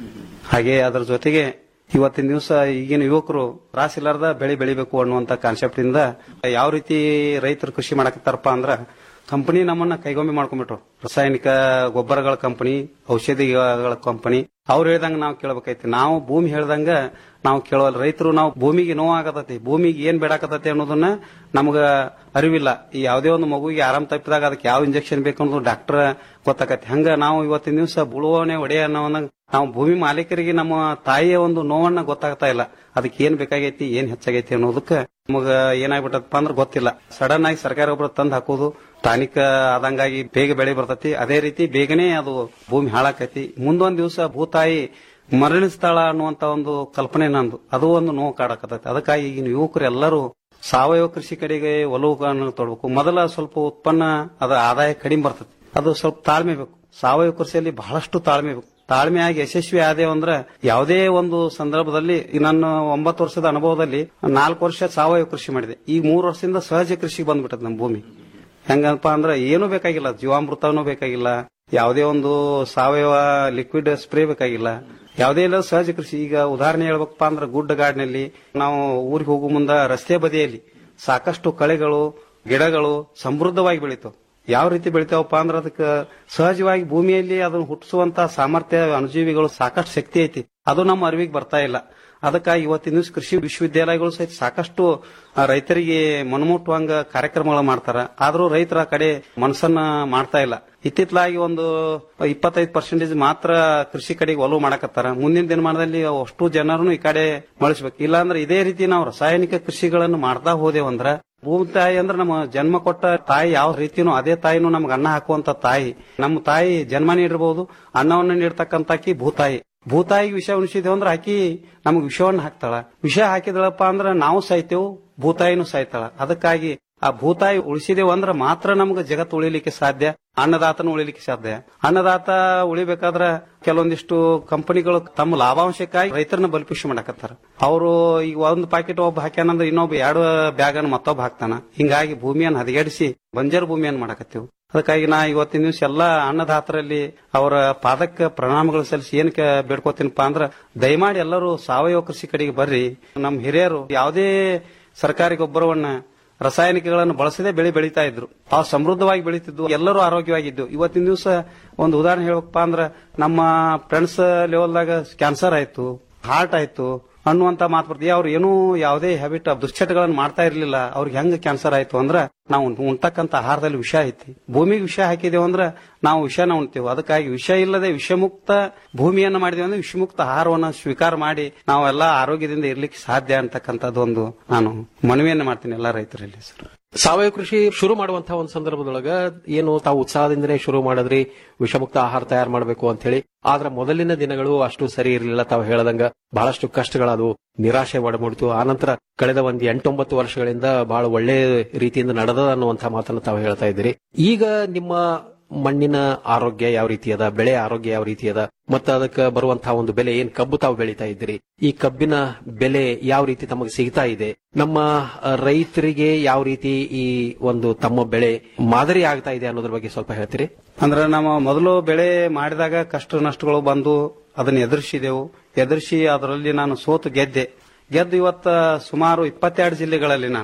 ಹಾಗೆ ಅದರ ಜೊತೆಗೆ ಇವತ್ತಿನ ದಿವಸ ಈಗಿನ ಯುವಕರು ರಾಸಿಲ್ಲಾರ್ದ ಬೆಳೆ ಬೆಳಿಬೇಕು ಅನ್ನುವಂತ ಕಾನ್ಸೆಪ್ಟ್ ಇಂದ ಯಾವ ರೀತಿ ರೈತರು ಕೃಷಿ ಮಾಡಕತ್ತಾರಪ್ಪ ಅಂದ್ರ ಕಂಪನಿ ನಮ್ಮನ್ನ ಕೈಗೊಂಬೆ ಮಾಡ್ಕೊಂಡ್ಬಿಟ್ರು ರಾಸಾಯನಿಕ ಗೊಬ್ಬರಗಳ ಕಂಪನಿ ಔಷಧಿಗಳ ಕಂಪನಿ ಅವ್ರು ಹೇಳ್ದಂಗ ನಾವು ಕೇಳ್ಬೇಕೈತಿ ನಾವು ಭೂಮಿ ಹೇಳ್ದಂಗ ನಾವು ಕೇಳೋಲ್ಲ ರೈತರು ನಾವು ಭೂಮಿಗೆ ನೋವಾಗತೈತಿ ಭೂಮಿಗೆ ಏನ್ ಬೇಡಾಕತೈತಿ ಅನ್ನೋದನ್ನ ನಮಗ ಅರಿವಿಲ್ಲ ಈ ಯಾವುದೇ ಒಂದು ಮಗುವಿಗೆ ಆರಾಮ್ ತಪ್ಪಿದಾಗ ಅದಕ್ಕೆ ಯಾವ ಇಂಜೆಕ್ಷನ್ ಬೇಕು ಅನ್ನೋದು ಡಾಕ್ಟರ್ ಗೊತ್ತಾಗತ್ತೆ ಹಂಗ ನಾವು ಇವತ್ತಿನ ದಿವಸ ಬುಳುವವನೇ ಒಡೆಯ ಅನ್ನೋವನ್ನ ನಾವು ಭೂಮಿ ಮಾಲೀಕರಿಗೆ ನಮ್ಮ ತಾಯಿಯ ಒಂದು ನೋವನ್ನ ಗೊತ್ತಾಗ್ತಾ ಇಲ್ಲ ಅದಕ್ಕೆ ಏನ್ ಬೇಕಾಗೈತಿ ಏನ್ ಹೆಚ್ಚಾಗೈತಿ ಅನ್ನೋದಕ್ಕೆ ನಮಗ ಏನಾಗ್ಬಿಟ್ಟಪ್ಪ ಅಂದ್ರೆ ಗೊತ್ತಿಲ್ಲ ಸಡನ್ ಆಗಿ ಸರ್ಕಾರ ಒಬ್ಬರು ತಂದು ಹಾಕೋದು ಟಾನಿಕ್ ಆದಂಗಾಗಿ ಬೇಗ ಬೆಳೆ ಬರ್ತೈತಿ ಅದೇ ರೀತಿ ಬೇಗನೆ ಅದು ಭೂಮಿ ಹಾಳಾಕೈತಿ ಮುಂದೊಂದ್ ದಿವಸ ಭೂತಾಯಿ ಮರಳಿಸ್ತಾಳ ಅನ್ನುವಂತ ಒಂದು ಕಲ್ಪನೆ ನಂದು ಅದು ಒಂದು ನೋವು ಕಾಡಕತೈತಿ ಅದಕ್ಕಾಗಿ ಈಗಿನ ಯುವಕರು ಎಲ್ಲರೂ ಸಾವಯವ ಕೃಷಿ ಕಡೆಗೆ ಒಲವು ತೊಡಬೇಕು ಮೊದಲ ಸ್ವಲ್ಪ ಉತ್ಪನ್ನ ಅದ ಆದಾಯ ಕಡಿಮೆ ಬರ್ತೈತಿ ಅದು ಸ್ವಲ್ಪ ತಾಳ್ಮೆ ಬೇಕು ಸಾವಯವ ಕೃಷಿಯಲ್ಲಿ ಬಹಳಷ್ಟು ತಾಳ್ಮೆ ಬೇಕು ತಾಳ್ಮೆಯಾಗಿ ಯಶಸ್ವಿ ಆದೇವು ಅಂದ್ರೆ ಯಾವುದೇ ಒಂದು ಸಂದರ್ಭದಲ್ಲಿ ಈ ನನ್ನ ಒಂಬತ್ತು ವರ್ಷದ ಅನುಭವದಲ್ಲಿ ನಾಲ್ಕು ವರ್ಷ ಸಾವಯವ ಕೃಷಿ ಮಾಡಿದೆ ಈಗ ಮೂರು ವರ್ಷದಿಂದ ಸಹಜ ಕೃಷಿಗೆ ಬಂದ್ಬಿಟ್ಟದ ನಮ್ಮ ಭೂಮಿ ಹೆಂಗಪ್ಪ ಅಂದ್ರೆ ಏನೂ ಬೇಕಾಗಿಲ್ಲ ಜೀವಾಮೃತನೂ ಬೇಕಾಗಿಲ್ಲ ಯಾವುದೇ ಒಂದು ಸಾವಯವ ಲಿಕ್ವಿಡ್ ಸ್ಪ್ರೇ ಬೇಕಾಗಿಲ್ಲ ಯಾವುದೇ ಇಲ್ಲ ಸಹಜ ಕೃಷಿ ಈಗ ಉದಾಹರಣೆ ಹೇಳ್ಬೇಕಪ್ಪ ಅಂದ್ರೆ ಗುಡ್ಡ ಗಾಡಿನಲ್ಲಿ ನಾವು ಊರಿಗೆ ಹೋಗೋ ಮುಂದ ರಸ್ತೆ ಬದಿಯಲ್ಲಿ ಸಾಕಷ್ಟು ಕಳೆಗಳು ಗಿಡಗಳು ಸಮೃದ್ಧವಾಗಿ ಬೆಳೀತಾವ ಯಾವ ರೀತಿ ಬೆಳಿತಾವಪ್ಪ ಅಂದ್ರೆ ಅದಕ್ಕೆ ಸಹಜವಾಗಿ ಭೂಮಿಯಲ್ಲಿ ಅದನ್ನು ಹುಟ್ಟಿಸುವಂತ ಸಾಮರ್ಥ್ಯ ಅಣುಜೀವಿಗಳು ಸಾಕಷ್ಟು ಶಕ್ತಿ ಐತಿ ಅದು ನಮ್ಮ ಅರಿವಿಗೆ ಬರ್ತಾ ಇಲ್ಲ ಅದಕ್ಕಾಗಿ ಇವತ್ತಿನ ದಿವಸ ಕೃಷಿ ವಿಶ್ವವಿದ್ಯಾಲಯಗಳು ಸಹಿತ ಸಾಕಷ್ಟು ಆ, ರೈತರಿಗೆ ಮನಮುಟ್ಟುವಂಗ ಕಾರ್ಯಕ್ರಮಗಳು ಮಾಡ್ತಾರ ಆದ್ರೂ ರೈತರ ಕಡೆ ಮನಸ್ಸನ್ನ ಮಾಡ್ತಾ ಇಲ್ಲ ಇತ್ತಿತ್ತಲಾಗಿ ಒಂದು ಇಪ್ಪತ್ತೈದು ಪರ್ಸೆಂಟೇಜ್ ಮಾತ್ರ ಕೃಷಿ ಕಡೆಗೆ ಒಲವು ಮಾಡಕತ್ತಾರ ಮುಂದಿನ ದಿನಮಾನದಲ್ಲಿ ಅಷ್ಟು ಜನರನ್ನು ಈ ಕಡೆ ಮಳಿಸ್ಬೇಕು ಇಲ್ಲಾಂದ್ರೆ ಇದೇ ರೀತಿ ನಾವು ರಾಸಾಯನಿಕ ಕೃಷಿಗಳನ್ನು ಮಾಡ್ತಾ ಹೋದೇವಂದ್ರ ಭೂಮಿ ತಾಯಿ ಅಂದ್ರೆ ನಮ್ಮ ಜನ್ಮ ಕೊಟ್ಟ ತಾಯಿ ಯಾವ ರೀತಿನೂ ಅದೇ ತಾಯಿನೂ ನಮ್ಗೆ ಅನ್ನ ಹಾಕುವಂತ ತಾಯಿ ನಮ್ಮ ತಾಯಿ ಜನ್ಮ ನೀಡಿರಬಹುದು ಅನ್ನವನ್ನ ನೀಡ್ತಕ್ಕಂತಾಕಿ ಭೂತಾಯಿ ಭೂತಾಯಿಗೆ ವಿಷ ಉಣಿಸಿದೇವು ಅಂದ್ರೆ ಆಕಿ ನಮಗ್ ವಿಷವನ್ನ ಹಾಕ್ತಾಳ ವಿಷ ಹಾಕಿದಳಪ್ಪ ಅಂದ್ರ ನಾವು ಸಾಯ್ತೇವು ಭೂತಾಯಿನೂ ಸಾಯ್ತಾಳ ಅದಕ್ಕಾಗಿ ಆ ಭೂತಾಯಿ ಉಳಿಸಿದೇವು ಅಂದ್ರ ಮಾತ್ರ ನಮ್ಗೆ ಜಗತ್ತು ಉಳಿಲಿಕ್ಕೆ ಸಾಧ್ಯ ಅನ್ನದಾತನ ಉಳಿಲಿಕ್ಕೆ ಸಾಧ್ಯ ಅನ್ನದಾತ ಉಳಿಬೇಕಾದ್ರ ಕೆಲವೊಂದಿಷ್ಟು ಕಂಪನಿಗಳು ತಮ್ಮ ಲಾಭಾಂಶಕ್ಕಾಗಿ ರೈತರನ್ನ ಬಲಿಪುಷಿ ಮಾಡಕತ್ತಾರ ಅವರು ಈಗ ಒಂದು ಪ್ಯಾಕೆಟ್ ಒಬ್ಬ ಹಾಕ್ಯಾನಂದ್ರೆ ಇನ್ನೊಬ್ಬ ಎರಡು ಬ್ಯಾಗ್ ಅನ್ನು ಮತ್ತೊಬ್ಬ ಹಾಕ್ತಾನ ಹಿಂಗಾಗಿ ಭೂಮಿಯನ್ನು ಹದಗೆಡಿಸಿ ಬಂಜರ್ ಭೂಮಿಯನ್ನು ಮಾಡಕತ್ತೀವಿ ಅದಕ್ಕಾಗಿ ನಾ ಇವತ್ತಿನ ದಿವಸ ಎಲ್ಲಾ ಅನ್ನದಾತರಲ್ಲಿ ಅವರ ಪಾದಕ್ಕೆ ಪ್ರಣಾಮಗಳು ಸಲ್ಲಿಸಿ ಏನಕ್ಕೆ ಬೇಡ್ಕೋತೀನಪ್ಪ ಅಂದ್ರ ದಯಮಾಡಿ ಎಲ್ಲರೂ ಸಾವಯವ ಕೃಷಿ ಕಡೆಗೆ ಬರ್ರಿ ನಮ್ಮ ಹಿರಿಯರು ಯಾವುದೇ ಸರ್ಕಾರಿ ಗೊಬ್ಬರವನ್ನ ರಾಸಾಯನಿಕಗಳನ್ನು ಬಳಸದೆ ಬೆಳೆ ಬೆಳೀತಾ ಇದ್ರು ತಾವು ಸಮೃದ್ಧವಾಗಿ ಬೆಳೀತಿದ್ವು ಎಲ್ಲರೂ ಆರೋಗ್ಯವಾಗಿದ್ದು ಇವತ್ತಿನ ದಿವಸ ಒಂದು ಉದಾಹರಣೆ ಹೇಳ್ಬೇಕಪ್ಪ ಅಂದ್ರ ನಮ್ಮ ಫ್ರೆಂಡ್ಸ್ ಲೆವೆಲ್ದಾಗ ಕ್ಯಾನ್ಸರ್ ಆಯ್ತು ಹಾರ್ಟ್ ಆಯ್ತು ಅನ್ನುವಂತ ಮಾತು ಬರ್ತದೆ ಅವ್ರು ಏನೂ ಯಾವುದೇ ಹ್ಯಾಬಿಟ್ ದುಶ್ಚಟಗಳನ್ನು ಮಾಡ್ತಾ ಇರ್ಲಿಲ್ಲ ಅವ್ರಿಗೆ ಹೆಂಗ್ ಕ್ಯಾನ್ಸರ್ ಆಯ್ತು ಅಂದ್ರ ನಾವು ಉಣ್ತಕ್ಕಂತ ಆಹಾರದಲ್ಲಿ ವಿಷ ಐತಿ ಭೂಮಿಗೆ ವಿಷ ಹಾಕಿದೇವು ಅಂದ್ರ ನಾವು ವಿಷನ ಉಣ್ತೇವೆ ಅದಕ್ಕಾಗಿ ವಿಷ ಇಲ್ಲದೆ ವಿಷಮುಕ್ತ ಭೂಮಿಯನ್ನ ಮಾಡಿದೇವೆ ಅಂದ್ರೆ ವಿಷಮುಕ್ತ ಆಹಾರವನ್ನ ಸ್ವೀಕಾರ ಮಾಡಿ ನಾವೆಲ್ಲ ಆರೋಗ್ಯದಿಂದ ಇರ್ಲಿಕ್ಕೆ ಸಾಧ್ಯ ಅಂತಕ್ಕಂಥದ್ದು ಒಂದು ನಾನು ಮನವಿಯನ್ನ ಮಾಡ್ತೀನಿ ಎಲ್ಲಾ ರೈತರಲ್ಲಿ ಸರ್ ಸಾವಯವ ಕೃಷಿ ಶುರು ಮಾಡುವಂತಹ ಒಂದು ಸಂದರ್ಭದೊಳಗ ಏನು ತಾವು ಉತ್ಸಾಹದಿಂದನೇ ಶುರು ಮಾಡಿದ್ರಿ ವಿಷಮುಕ್ತ ಆಹಾರ ತಯಾರು ಮಾಡಬೇಕು ಅಂತ ಹೇಳಿ ಆದ್ರೆ ಮೊದಲಿನ ದಿನಗಳು ಅಷ್ಟು ಸರಿ ಇರಲಿಲ್ಲ ತಾವು ಹೇಳದಂಗ ಬಹಳಷ್ಟು ಕಷ್ಟಗಳದು ನಿರಾಶೆ ಒಡಮೂಡಿತು ಆನಂತರ ಕಳೆದ ಒಂದು ಎಂಟೊಂಬತ್ತು ವರ್ಷಗಳಿಂದ ಬಹಳ ಒಳ್ಳೆ ರೀತಿಯಿಂದ ನಡೆದ ಅನ್ನುವಂತಹ ಮಾತನ್ನು ತಾವು ಹೇಳ್ತಾ ಇದ್ದೀರಿ ಈಗ ನಿಮ್ಮ ಮಣ್ಣಿನ ಆರೋಗ್ಯ ಯಾವ ರೀತಿ ಅದ ಬೆಳೆ ಆರೋಗ್ಯ ಯಾವ ರೀತಿ ಅದ ಮತ್ತೆ ಅದಕ್ಕೆ ಬರುವಂತಹ ಒಂದು ಬೆಲೆ ಏನ್ ಕಬ್ಬು ತಾವು ಬೆಳೀತಾ ಇದ್ದೀರಿ ಈ ಕಬ್ಬಿನ ಬೆಲೆ ಯಾವ ರೀತಿ ತಮಗೆ ಸಿಗ್ತಾ ಇದೆ ನಮ್ಮ ಅ, ರೈತರಿಗೆ ಯಾವ ರೀತಿ ಈ ಒಂದು ತಮ್ಮ ಬೆಳೆ ಮಾದರಿ ಆಗ್ತಾ ಇದೆ ಅನ್ನೋದ್ರ ಬಗ್ಗೆ ಸ್ವಲ್ಪ ಹೇಳ್ತೀರಿ ಅಂದ್ರೆ ನಮ್ಮ ಮೊದಲು ಬೆಳೆ ಮಾಡಿದಾಗ ಕಷ್ಟ ನಷ್ಟಗಳು ಬಂದು ಅದನ್ನ ಎದುರಿಸಿದೆವು ಎದುರಿಸಿ ಅದರಲ್ಲಿ ನಾನು ಸೋತು ಗೆದ್ದೆ ಗೆದ್ದು ಇವತ್ತ ಸುಮಾರು ಇಪ್ಪತ್ತೆರಡು ಜಿಲ್ಲೆಗಳಲ್ಲಿ ನಾನು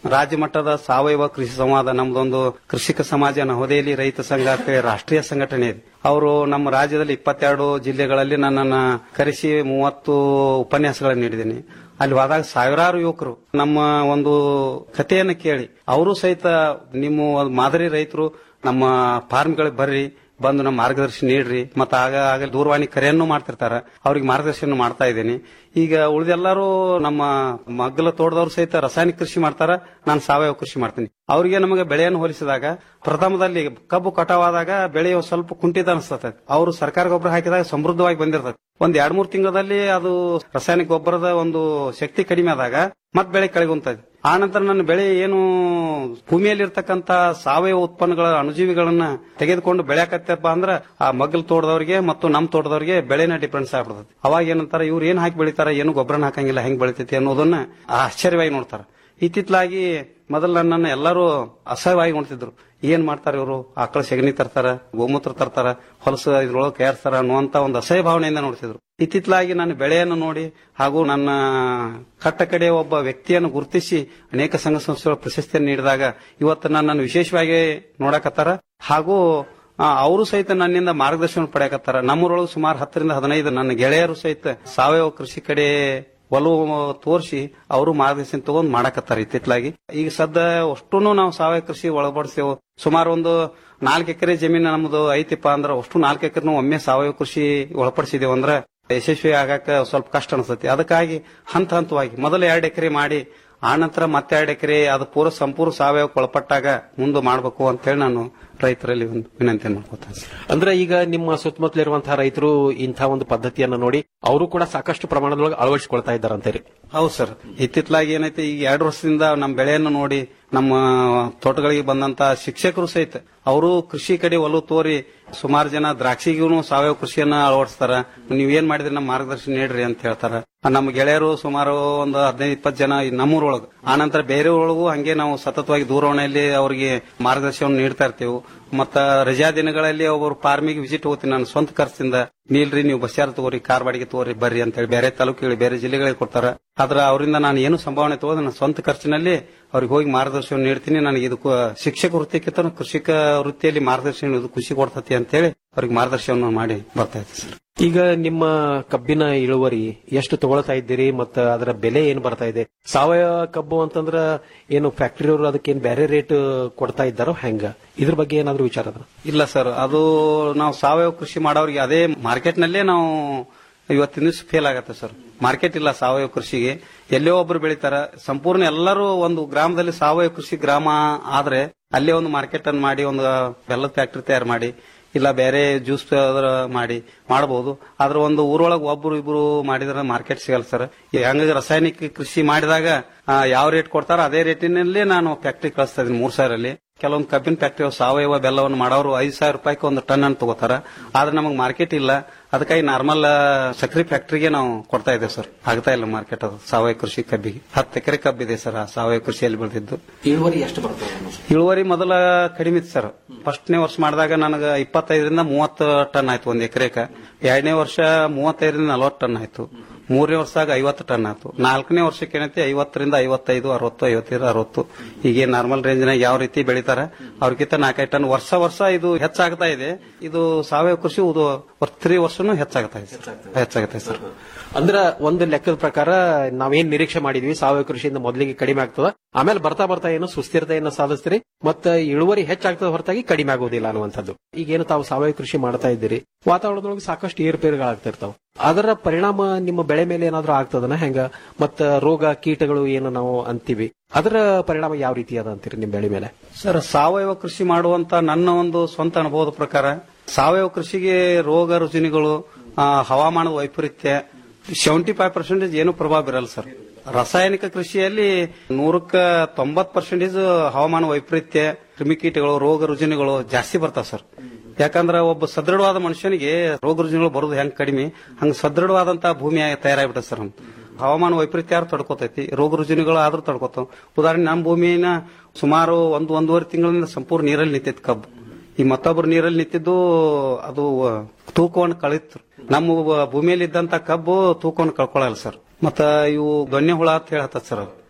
ರಾಜ್ಯ ಮಟ್ಟದ ಸಾವಯವ ಕೃಷಿ ಸಂವಾದ ನಮ್ದೊಂದು ಕೃಷಿಕ ಸಮಾಜ ನವದೆಹಲಿ ರೈತ ಸಂಘ ಅಂತೇಳಿ ರಾಷ್ಟ್ರೀಯ ಸಂಘಟನೆ ಇದೆ ಅವರು ನಮ್ಮ ರಾಜ್ಯದಲ್ಲಿ ಇಪ್ಪತ್ತೆರಡು ಜಿಲ್ಲೆಗಳಲ್ಲಿ ನನ್ನನ್ನ ಕರೆಸಿ ಮೂವತ್ತು ಉಪನ್ಯಾಸಗಳನ್ನು ನೀಡಿದ್ದೀನಿ ಅಲ್ಲಿ ಹೋದಾಗ ಸಾವಿರಾರು ಯುವಕರು ನಮ್ಮ ಒಂದು ಕಥೆಯನ್ನು ಕೇಳಿ ಅವರು ಸಹಿತ ನಿಮ್ಮ ಒಂದು ಮಾದರಿ ರೈತರು ನಮ್ಮ ಫಾರ್ಮ್ಗಳಿಗೆ ಬರ್ರಿ ಬಂದು ನಮ್ಮ ಮಾರ್ಗದರ್ಶನ ನೀಡ್ರಿ ಮತ್ತೆ ಆಗ ಆಗ ದೂರವಾಣಿ ಕರೆಯನ್ನು ಮಾಡ್ತಿರ್ತಾರ ಅವ್ರಿಗೆ ಮಾರ್ಗದರ್ಶನ ಮಾಡ್ತಾ ಇದ್ದೀನಿ ಈಗ ಉಳಿದೆಲ್ಲರೂ ನಮ್ಮ ಮಗ್ಗಲ ತೋಟದವ್ರು ಸಹಿತ ರಾಸಾಯನಿಕ ಕೃಷಿ ಮಾಡ್ತಾರ ನಾನು ಸಾವಯವ ಕೃಷಿ ಮಾಡ್ತೀನಿ ಅವರಿಗೆ ನಮಗೆ ಬೆಳೆಯನ್ನು ಹೋಲಿಸಿದಾಗ ಪ್ರಥಮದಲ್ಲಿ ಕಬ್ಬು ಕಟಾವಾದಾಗ ಬೆಳೆ ಸ್ವಲ್ಪ ಕುಂಠಿತ ಅನಿಸ್ತದೆ ಅವರು ಸರ್ಕಾರ ಗೊಬ್ಬರ ಹಾಕಿದಾಗ ಸಮೃದ್ಧವಾಗಿ ಬಂದಿರ್ತದೆ ಒಂದ್ ಎರಡ್ ಮೂರ್ ತಿಂಗಳಲ್ಲಿ ಅದು ರಾಸಾಯನಿಕ ಗೊಬ್ಬರದ ಒಂದು ಶಕ್ತಿ ಕಡಿಮೆ ಆದಾಗ ಮತ್ ಬೆಳೆ ಕೆಳಗುಂತದೆ ಆ ನಂತರ ನನ್ನ ಬೆಳೆ ಏನು ಭೂಮಿಯಲ್ಲಿ ಇರ್ತಕ್ಕಂತ ಸಾವಯವ ಉತ್ಪನ್ನಗಳ ಅಣುಜೀವಿಗಳನ್ನ ತೆಗೆದುಕೊಂಡು ಬೆಳೆಯಕತ್ತಪ್ಪ ಅಂದ್ರ ಆ ಮಗ್ಗಲ್ ತೋಟದವ್ರಿಗೆ ಮತ್ತು ನಮ್ ತೋಟದವ್ರಿಗೆ ಬೆಳೆನ ಡಿಫ್ರೆನ್ಸ್ ಆಗ್ಬಿಡ್ತದೆ ಅವಾಗ ಏನಂತಾರ ಇವ್ರು ಏನ್ ಹಾಕಿ ಬೆಳಿತಾರ ಏನು ಗೊಬ್ಬರನ ಹಾಕಂಗಿಲ್ಲ ಹೆಂಗ್ ಬೆಳಿತೈತಿ ಅನ್ನೋದನ್ನ ಆಶ್ಚರ್ಯವಾಗಿ ನೋಡ್ತಾರ ಇತ್ತಿತ್ಲಾಗಿ ಮೊದಲು ನನ್ನನ್ನು ಎಲ್ಲರೂ ಅಸಹ್ಯವಾಗಿ ನೋಡ್ತಿದ್ರು ಏನ್ ಮಾಡ್ತಾರ ಇವರು ಆಕಳ ಸೆಗಣಿ ತರ್ತಾರ ಗೋಮೂತ್ರ ತರ್ತಾರ ಹೊಲಸು ಇದ್ರೊಳಗೆ ಕೈಯಾಡ್ತಾರ ಅನ್ನುವಂತ ಒಂದು ಅಸಹ್ಯ ಭಾವನೆಯಿಂದ ನೋಡ್ತಿದ್ರು ಇತ್ತಿತ್ಲಾಗಿ ನನ್ನ ಬೆಳೆಯನ್ನು ನೋಡಿ ಹಾಗೂ ನನ್ನ ಕಟ್ಟ ಕಡೆ ಒಬ್ಬ ವ್ಯಕ್ತಿಯನ್ನು ಗುರುತಿಸಿ ಅನೇಕ ಸಂಘ ಸಂಸ್ಥೆಗಳ ಪ್ರಶಸ್ತಿಯನ್ನು ನೀಡಿದಾಗ ಇವತ್ತು ನನ್ನನ್ನು ವಿಶೇಷವಾಗಿ ನೋಡಕತ್ತಾರ ಹಾಗೂ ಆ, ಅವರು ಸಹಿತ ನನ್ನಿಂದ ಮಾರ್ಗದರ್ಶನ ಪಡೆಯಕತ್ತಾರ ನಮ್ಮೂರೊಳಗೆ ಸುಮಾರು ಹತ್ತರಿಂದ ಹದಿನೈದು ನನ್ನ ಗೆಳೆಯರು ಸಹಿತ ಸಾವಯವ ಕೃಷಿ ಕಡೆ ಒಲವು ತೋರಿಸಿ ಅವರು ಮಾರ್ಗದರ್ಶನ ತಗೊಂಡ್ ಮಾಡಕತ್ತಾರ ಇತ್ತಿತ್ಲಾಗಿ ಈಗ ಸದ್ದ ಅಷ್ಟೂ ನಾವು ಸಾವಯವ ಕೃಷಿ ಒಳಪಡಿಸ್ತೇವೆ ಸುಮಾರು ಒಂದು ನಾಲ್ಕು ಎಕರೆ ಜಮೀನು ನಮ್ದು ಐತಿಪ್ಪ ಅಂದ್ರ ಅಷ್ಟು ನಾಲ್ಕು ಎಕರೆ ಒಮ್ಮೆ ಸಾವಯವ ಕೃಷಿ ಒಳಪಡಿಸಿದೇವು ಅಂದ್ರ ಯಶಸ್ವಿ ಆಗಾಕ ಸ್ವಲ್ಪ ಕಷ್ಟ ಅನಿಸ್ತತಿ ಅದಕ್ಕಾಗಿ ಹಂತ ಹಂತವಾಗಿ ಮೊದಲು ಎರಡು ಎಕರೆ ಮಾಡಿ ಆ ನಂತರ ಮತ್ತೆ ಎರಡು ಎಕರೆ ಅದು ಪೂರ ಸಂಪೂರ್ಣ ಸಾವಯವ ಒಳಪಟ್ಟಾಗ ಮುಂದೆ ಮಾಡಬೇಕು ಅಂತ ಹೇಳಿ ನಾನು ರೈತರಲ್ಲಿ ಒಂದು ವಿನಂತಿಯನ್ನು ಮಾಡ್ಕೊತೇನೆ ಸರ್. ಅಂದ್ರೆ ಈಗ ನಿಮ್ಮ ಸುತ್ತಮುತ್ತಲಿರುವಂತಹ ರೈತರು ಇಂಥ ಒಂದು ಪದ್ಧತಿಯನ್ನು ನೋಡಿ ಅವರು ಕೂಡ ಸಾಕಷ್ಟು ಪ್ರಮಾಣದೊಳಗೆ ಅಳವಡಿಸಿಕೊಳ್ತಾ ಇದ್ದಾರಂತೀರಿ ಹೌದು ಸರ್ ಇತ್ತಿತ್ಲಾಗಿ ಏನೈತೆ ಈಗ ಎರಡು ವರ್ಷದಿಂದ ನಮ್ಮ ಬೆಳೆಯನ್ನು ನೋಡಿ ನಮ್ಮ ತೋಟಗಳಿಗೆ ಬಂದಂತ ಶಿಕ್ಷಕರು ಸಹಿತ ಅವರು ಕೃಷಿ ಕಡೆ ಒಲವು ತೋರಿ ಸುಮಾರು ಜನ ದ್ರಾಕ್ಷಿಗೂ ಸಾವಯವ ಕೃಷಿಯನ್ನ ಅಳವಡಿಸ್ತಾರ ನೀವೇನ್ ಮಾಡಿದ್ರಿ ನಮ್ಮ ಮಾರ್ಗದರ್ಶನ ನೀಡ್ರಿ ಅಂತ ಹೇಳ್ತಾರ ನಮ್ಮ ಗೆಳೆಯರು ಸುಮಾರು ಒಂದು ಹದಿನೈದು ಇಪ್ಪತ್ತು ಜನ ಈ ನಮ್ಮೂರೊಳಗೆ ಆನಂತರ ಬೇರೆ ಒಳಗೂ ಹಂಗೆ ನಾವು ಸತತವಾಗಿ ದೂರವಾಣಿಯಲ್ಲಿ ಅವರಿಗೆ ಮಾರ್ಗದರ್ಶನ ನೀಡ್ತಾ ಇರ್ತೀವಿ ಮತ್ತ ರಜಾ ದಿನಗಳಲ್ಲಿ ಒಬ್ಬರು ಫಾರ್ಮಿಗೆ ವಿಸಿಟ್ ಹೋಗ್ತೀನಿ ನಾನು ಸ್ವಂತ ಖರ್ಚಿಂದ ನೀಲ್ರಿ ನೀವು ಬಸ್ಸಾರ ತಗೋರಿ ಕಾರ್ ಬಾಡಿಗೆ ತಗೋರಿ ಬರ್ರಿ ಅಂತ ಹೇಳಿ ಬೇರೆ ತಾಲೂಕುಗಳಿಗೆ ಬೇರೆ ಜಿಲ್ಲೆಗಳಿಗೆ ಕೊಡ್ತಾರ ಆದ್ರ ಅವರಿಂದ ನಾನು ಏನು ಸಂಭಾವನೆ ತಗೋದು ನನ್ನ ಸ್ವಂತ ಖರ್ಚಿನಲ್ಲಿ ಅವ್ರಿಗೆ ಹೋಗಿ ಮಾರ್ಗದರ್ಶನ ನೀಡ್ತೀನಿ ನನಗೆ ಇದು ಕು- ಶಿಕ್ಷಕ ವೃತ್ತಿಕ್ಕಿಂತ ಕೃಷಿಕ ವೃತ್ತಿಯಲ್ಲಿ ಮಾರ್ಗದರ್ಶನ ನೀಡೋದು ಖುಷಿ ಕೊಡ್ತತಿ ಅಂತ ಹೇಳಿ ಅವ್ರಿಗೆ ಮಾರ್ಗದರ್ಶನ ಮಾಡಿ ಬರ್ತಾ ಇದ್ದೆ ಸರ್ ಈಗ ನಿಮ್ಮ ಕಬ್ಬಿನ ಇಳುವರಿ ಎಷ್ಟು ತಗೊಳ್ತಾ ಇದ್ದೀರಿ ಮತ್ತು ಅದರ ಬೆಲೆ ಏನು ಬರ್ತಾ ಇದೆ ಸಾವಯವ ಕಬ್ಬು ಅಂತಂದ್ರ ಏನು ಫ್ಯಾಕ್ಟರಿಯವರು ಅದಕ್ಕೇನು ಬೇರೆ ರೇಟ್ ಕೊಡ್ತಾ ಇದ್ದಾರೋ ಹೆಂಗ ಇದ್ರ ಬಗ್ಗೆ ಏನಾದ್ರೂ ವಿಚಾರ ಅದ ಇಲ್ಲ ಸರ್ ಅದು ನಾವು ಸಾವಯವ ಕೃಷಿ ಮಾಡೋರಿಗೆ ಅದೇ ಮಾರ್ಕೆಟ್ ನಲ್ಲೇ ನಾವು ಇವತ್ತಿನ ದಿವಸ ಫೇಲ್ ಆಗತ್ತೆ ಸರ್ ಮಾರ್ಕೆಟ್ ಇಲ್ಲ ಸಾವಯವ ಕೃಷಿಗೆ ಎಲ್ಲೋ ಒಬ್ರು ಬೆಳಿತಾರ ಸಂಪೂರ್ಣ ಎಲ್ಲರೂ ಒಂದು ಗ್ರಾಮದಲ್ಲಿ ಸಾವಯವ ಕೃಷಿ ಗ್ರಾಮ ಆದ್ರೆ ಅಲ್ಲೇ ಒಂದು ಮಾರ್ಕೆಟ್ ಅನ್ನು ಮಾಡಿ ಒಂದು ಬೆಲ್ಲದ ಫ್ಯಾಕ್ಟರಿ ತಯಾರು ಮಾಡಿ ಇಲ್ಲ ಬೇರೆ ಜ್ಯೂಸ್ ಮಾಡಿ ಮಾಡಬಹುದು ಆದ್ರೆ ಒಂದು ಊರೊಳಗೆ ಒಬ್ರು ಇಬ್ರು ಮಾಡಿದ್ರೆ ಮಾರ್ಕೆಟ್ ಸಿಗಲ್ಲ ಸರ್ ಹಂಗಾಗಿ ರಾಸಾಯನಿಕ ಕೃಷಿ ಮಾಡಿದಾಗ ಆ, ಯಾವ ರೇಟ್ ಕೊಡ್ತಾರೋ ಅದೇ ರೇಟಿನಲ್ಲೇ ನಾನು ಫ್ಯಾಕ್ಟರಿ ಕಳಿಸ್ತಾ ಇದ್ದೀನಿ ಮೂರ್ ಸಾವಿರಲ್ಲಿ ಕೆಲವೊಂದು ಕಬ್ಬಿನ ಫ್ಯಾಕ್ಟರಿ ಸಾವಯವ ಬೆಲ್ಲವನ್ನು ಮಾಡೋರು ಐದು ಸಾವಿರ ರೂಪಾಯಿಗೆ ಒಂದು ಟನ್ ಅನ್ನು ತಗೋತಾರ ಆದ್ರೆ ನಮಗೆ ಮಾರ್ಕೆಟ್ ಇಲ್ಲ ಅದಕ್ಕಾಗಿ ನಾರ್ಮಲ್ ಸಕ್ರಿ ಫ್ಯಾಕ್ಟರಿಗೆ ನಾವು ಕೊಡ್ತಾ ಇದ್ದೇವೆ ಸರ್ ಆಗ್ತಾ ಇಲ್ಲ ಮಾರ್ಕೆಟ್ ಅದು ಸಾವಯವ ಕೃಷಿ ಕಬ್ಬಿಗೆ ಹತ್ತು ಎಕರೆ ಕಬ್ಬಿದೆ ಸರ್ ಆ ಸಾವಯವ ಕೃಷಿಯಲ್ಲಿ ಬೆಳೆದಿದ್ದು ಇಳುವರಿ ಎಷ್ಟು ಬರ್ತದೆ ಇಳುವರಿ ಮೊದಲ ಕಡಿಮೆ ಇತ್ತು ಸರ್ ಫಸ್ಟ್ನೇ ವರ್ಷ ಮಾಡಿದಾಗ ನನಗೆ ಇಪ್ಪತ್ತೈದರಿಂದ ಮೂವತ್ತು ಟನ್ ಆಯ್ತು ಒಂದ್ ಎಕರೆಕ ಎರಡನೇ ವರ್ಷ ಮೂವತ್ತೈದರಿಂದ ನಲವತ್ತು ಟನ್ ಆಯ್ತು ಮೂರನೇ ವರ್ಷದಾಗ ಐವತ್ತು ಟನ್ ಆಯ್ತು ನಾಲ್ಕನೇ ವರ್ಷಕ್ಕೆ ಏನೈತಿ ಐವತ್ತರಿಂದ ಐವತ್ತೈದು ಅರವತ್ತು ಐವತ್ತೈದು ಅರವತ್ತು ಈಗ ನಾರ್ಮಲ್ ರೇಂಜ್ನಾಗ ಯಾವ ರೀತಿ ಬೆಳಿತಾರ ಅವ್ರಿಗಿಂತ ನಾಲ್ಕೈದು ಟನ್ ವರ್ಷ ವರ್ಷ ಇದು ಹೆಚ್ಚಾಗ್ತಾ ಇದೆ ಇದು ಸಾವಯವ ಕೃಷಿ ಇದು ತ್ರೀ ವರ್ಷನೂ ಹೆಚ್ಚಾಗ್ತಾ ಇದೆ ಹೆಚ್ಚಾಗುತ್ತೆ ಸರ್ ಅಂದ್ರ ಒಂದು ಲೆಕ್ಕದ ಪ್ರಕಾರ ನಾವೇನ್ ನಿರೀಕ್ಷೆ ಮಾಡಿದ್ವಿ ಸಾವಯವ ಕೃಷಿಯಿಂದ ಮೊದಲಿಗೆ ಕಡಿಮೆ ಆಗ್ತದ ಆಮೇಲೆ ಬರ್ತಾ ಬರ್ತಾ ಏನು ಸುಸ್ಥಿರತೆಯನ್ನು ಸಾಧಿಸ್ತೀರಿ ಮತ್ತೆ ಇಳುವರಿ ಹೆಚ್ಚಾಗ್ತದ ಹೊರತಾಗಿ ಕಡಿಮೆ ಆಗೋದಿಲ್ಲ ಅನ್ನುವಂಥದ್ದು ಈಗೇನು ತಾವು ಸಾವಯವ ಕೃಷಿ ಮಾಡ್ತಾ ಇದ್ದೀರಿ ವಾತಾವರಣದೊಳಗೆ ಸಾಕಷ್ಟು ಏರುಪೇರುಗಳಾಗ್ತಿರ್ತಾವ ಅದರ ಪರಿಣಾಮ ನಿಮ್ಮ ಬೆಳೆ ಮೇಲೆ ಏನಾದ್ರೂ ಆಗ್ತದನ ಹೆಂಗ ಮತ್ತ ರೋಗ ಕೀಟಗಳು ಏನು ನಾವು ಅಂತೀವಿ ಅದರ ಪರಿಣಾಮ ಯಾವ ರೀತಿ ಅದ ಅಂತೀರಿ ನಿಮ್ಮ ಬೆಳೆ ಮೇಲೆ ಸರ್ ಸಾವಯವ ಕೃಷಿ ಮಾಡುವಂತ ನನ್ನ ಒಂದು ಸ್ವಂತ ಅನುಭವದ ಪ್ರಕಾರ ಸಾವಯವ ಕೃಷಿಗೆ ರೋಗ ರುಜಿನಿಗಳು ಆ, ಹವಾಮಾನದ ವೈಪರೀತ್ಯ ಸೆವೆಂಟಿ ಫೈವ್ ಪರ್ಸೆಂಟೇಜ್ ಏನು ಪ್ರಭಾವ ಬೀರಲ್ಲ ಸರ್ ರಾಸಾಯನಿಕ ಕೃಷಿಯಲ್ಲಿ ನೂರಕ್ಕ ತೊಂಬತ್ ಪರ್ಸೆಂಟೇಜ್ ಹವಾಮಾನ ವೈಪರೀತ್ಯ ಕ್ರಿಮಿಕೀಟಗಳು ರೋಗ ರುಜಿನಿಗಳು ಜಾಸ್ತಿ ಬರ್ತಾವ ಸರ್ ಯಾಕಂದ್ರೆ ಒಬ್ಬ ಸದೃಢವಾದ ಮನುಷ್ಯನಿಗೆ ರೋಗ ರುಜಿನಗಳು ಬರೋದು ಹೆಂಗ್ ಕಡಿಮೆ ಹಂಗ ಸದೃಢವಾದಂತಹ ಭೂಮಿ ತಯಾರಾಗ್ಬಿಟ್ಟೆ ಸರ್ ನಮ್ದು ಹವಾಮಾನ ವೈಪರೀತ್ಯ ಯಾರು ತಡ್ಕೋತೈತಿ ರೋಗ ರುಜಿನಗಳು ಆದ್ರೂ ತಡ್ಕೋತಾವ ಉದಾಹರಣೆ ನಮ್ಮ ಭೂಮಿನ ಸುಮಾರು ಒಂದು ಒಂದೂವರೆ ತಿಂಗಳಿಂದ ಸಂಪೂರ್ಣ ನೀರಲ್ಲಿ ನಿಂತೈತಿ ಕಬ್ಬು ಈ ಮತ್ತೊಬ್ರು ನೀರಲ್ಲಿ ನಿಂತಿದ್ದು ಅದು ತೂಕವನ್ನು ಕಳಿತು ನಮ್ಮ ಭೂಮಿಯಲ್ಲಿ ಇದ್ದಂತ ಕಬ್ಬು ತೂಕವನ್ನು ಕಳ್ಕೊಳ್ಳಲ್ಲ ಸರ್ ಮತ್ತ ಇವು ದೊಣ್ಣೆ ಹುಳ ಅಂತ ಹೇಳತ್ತ ಸರ್ ಅದು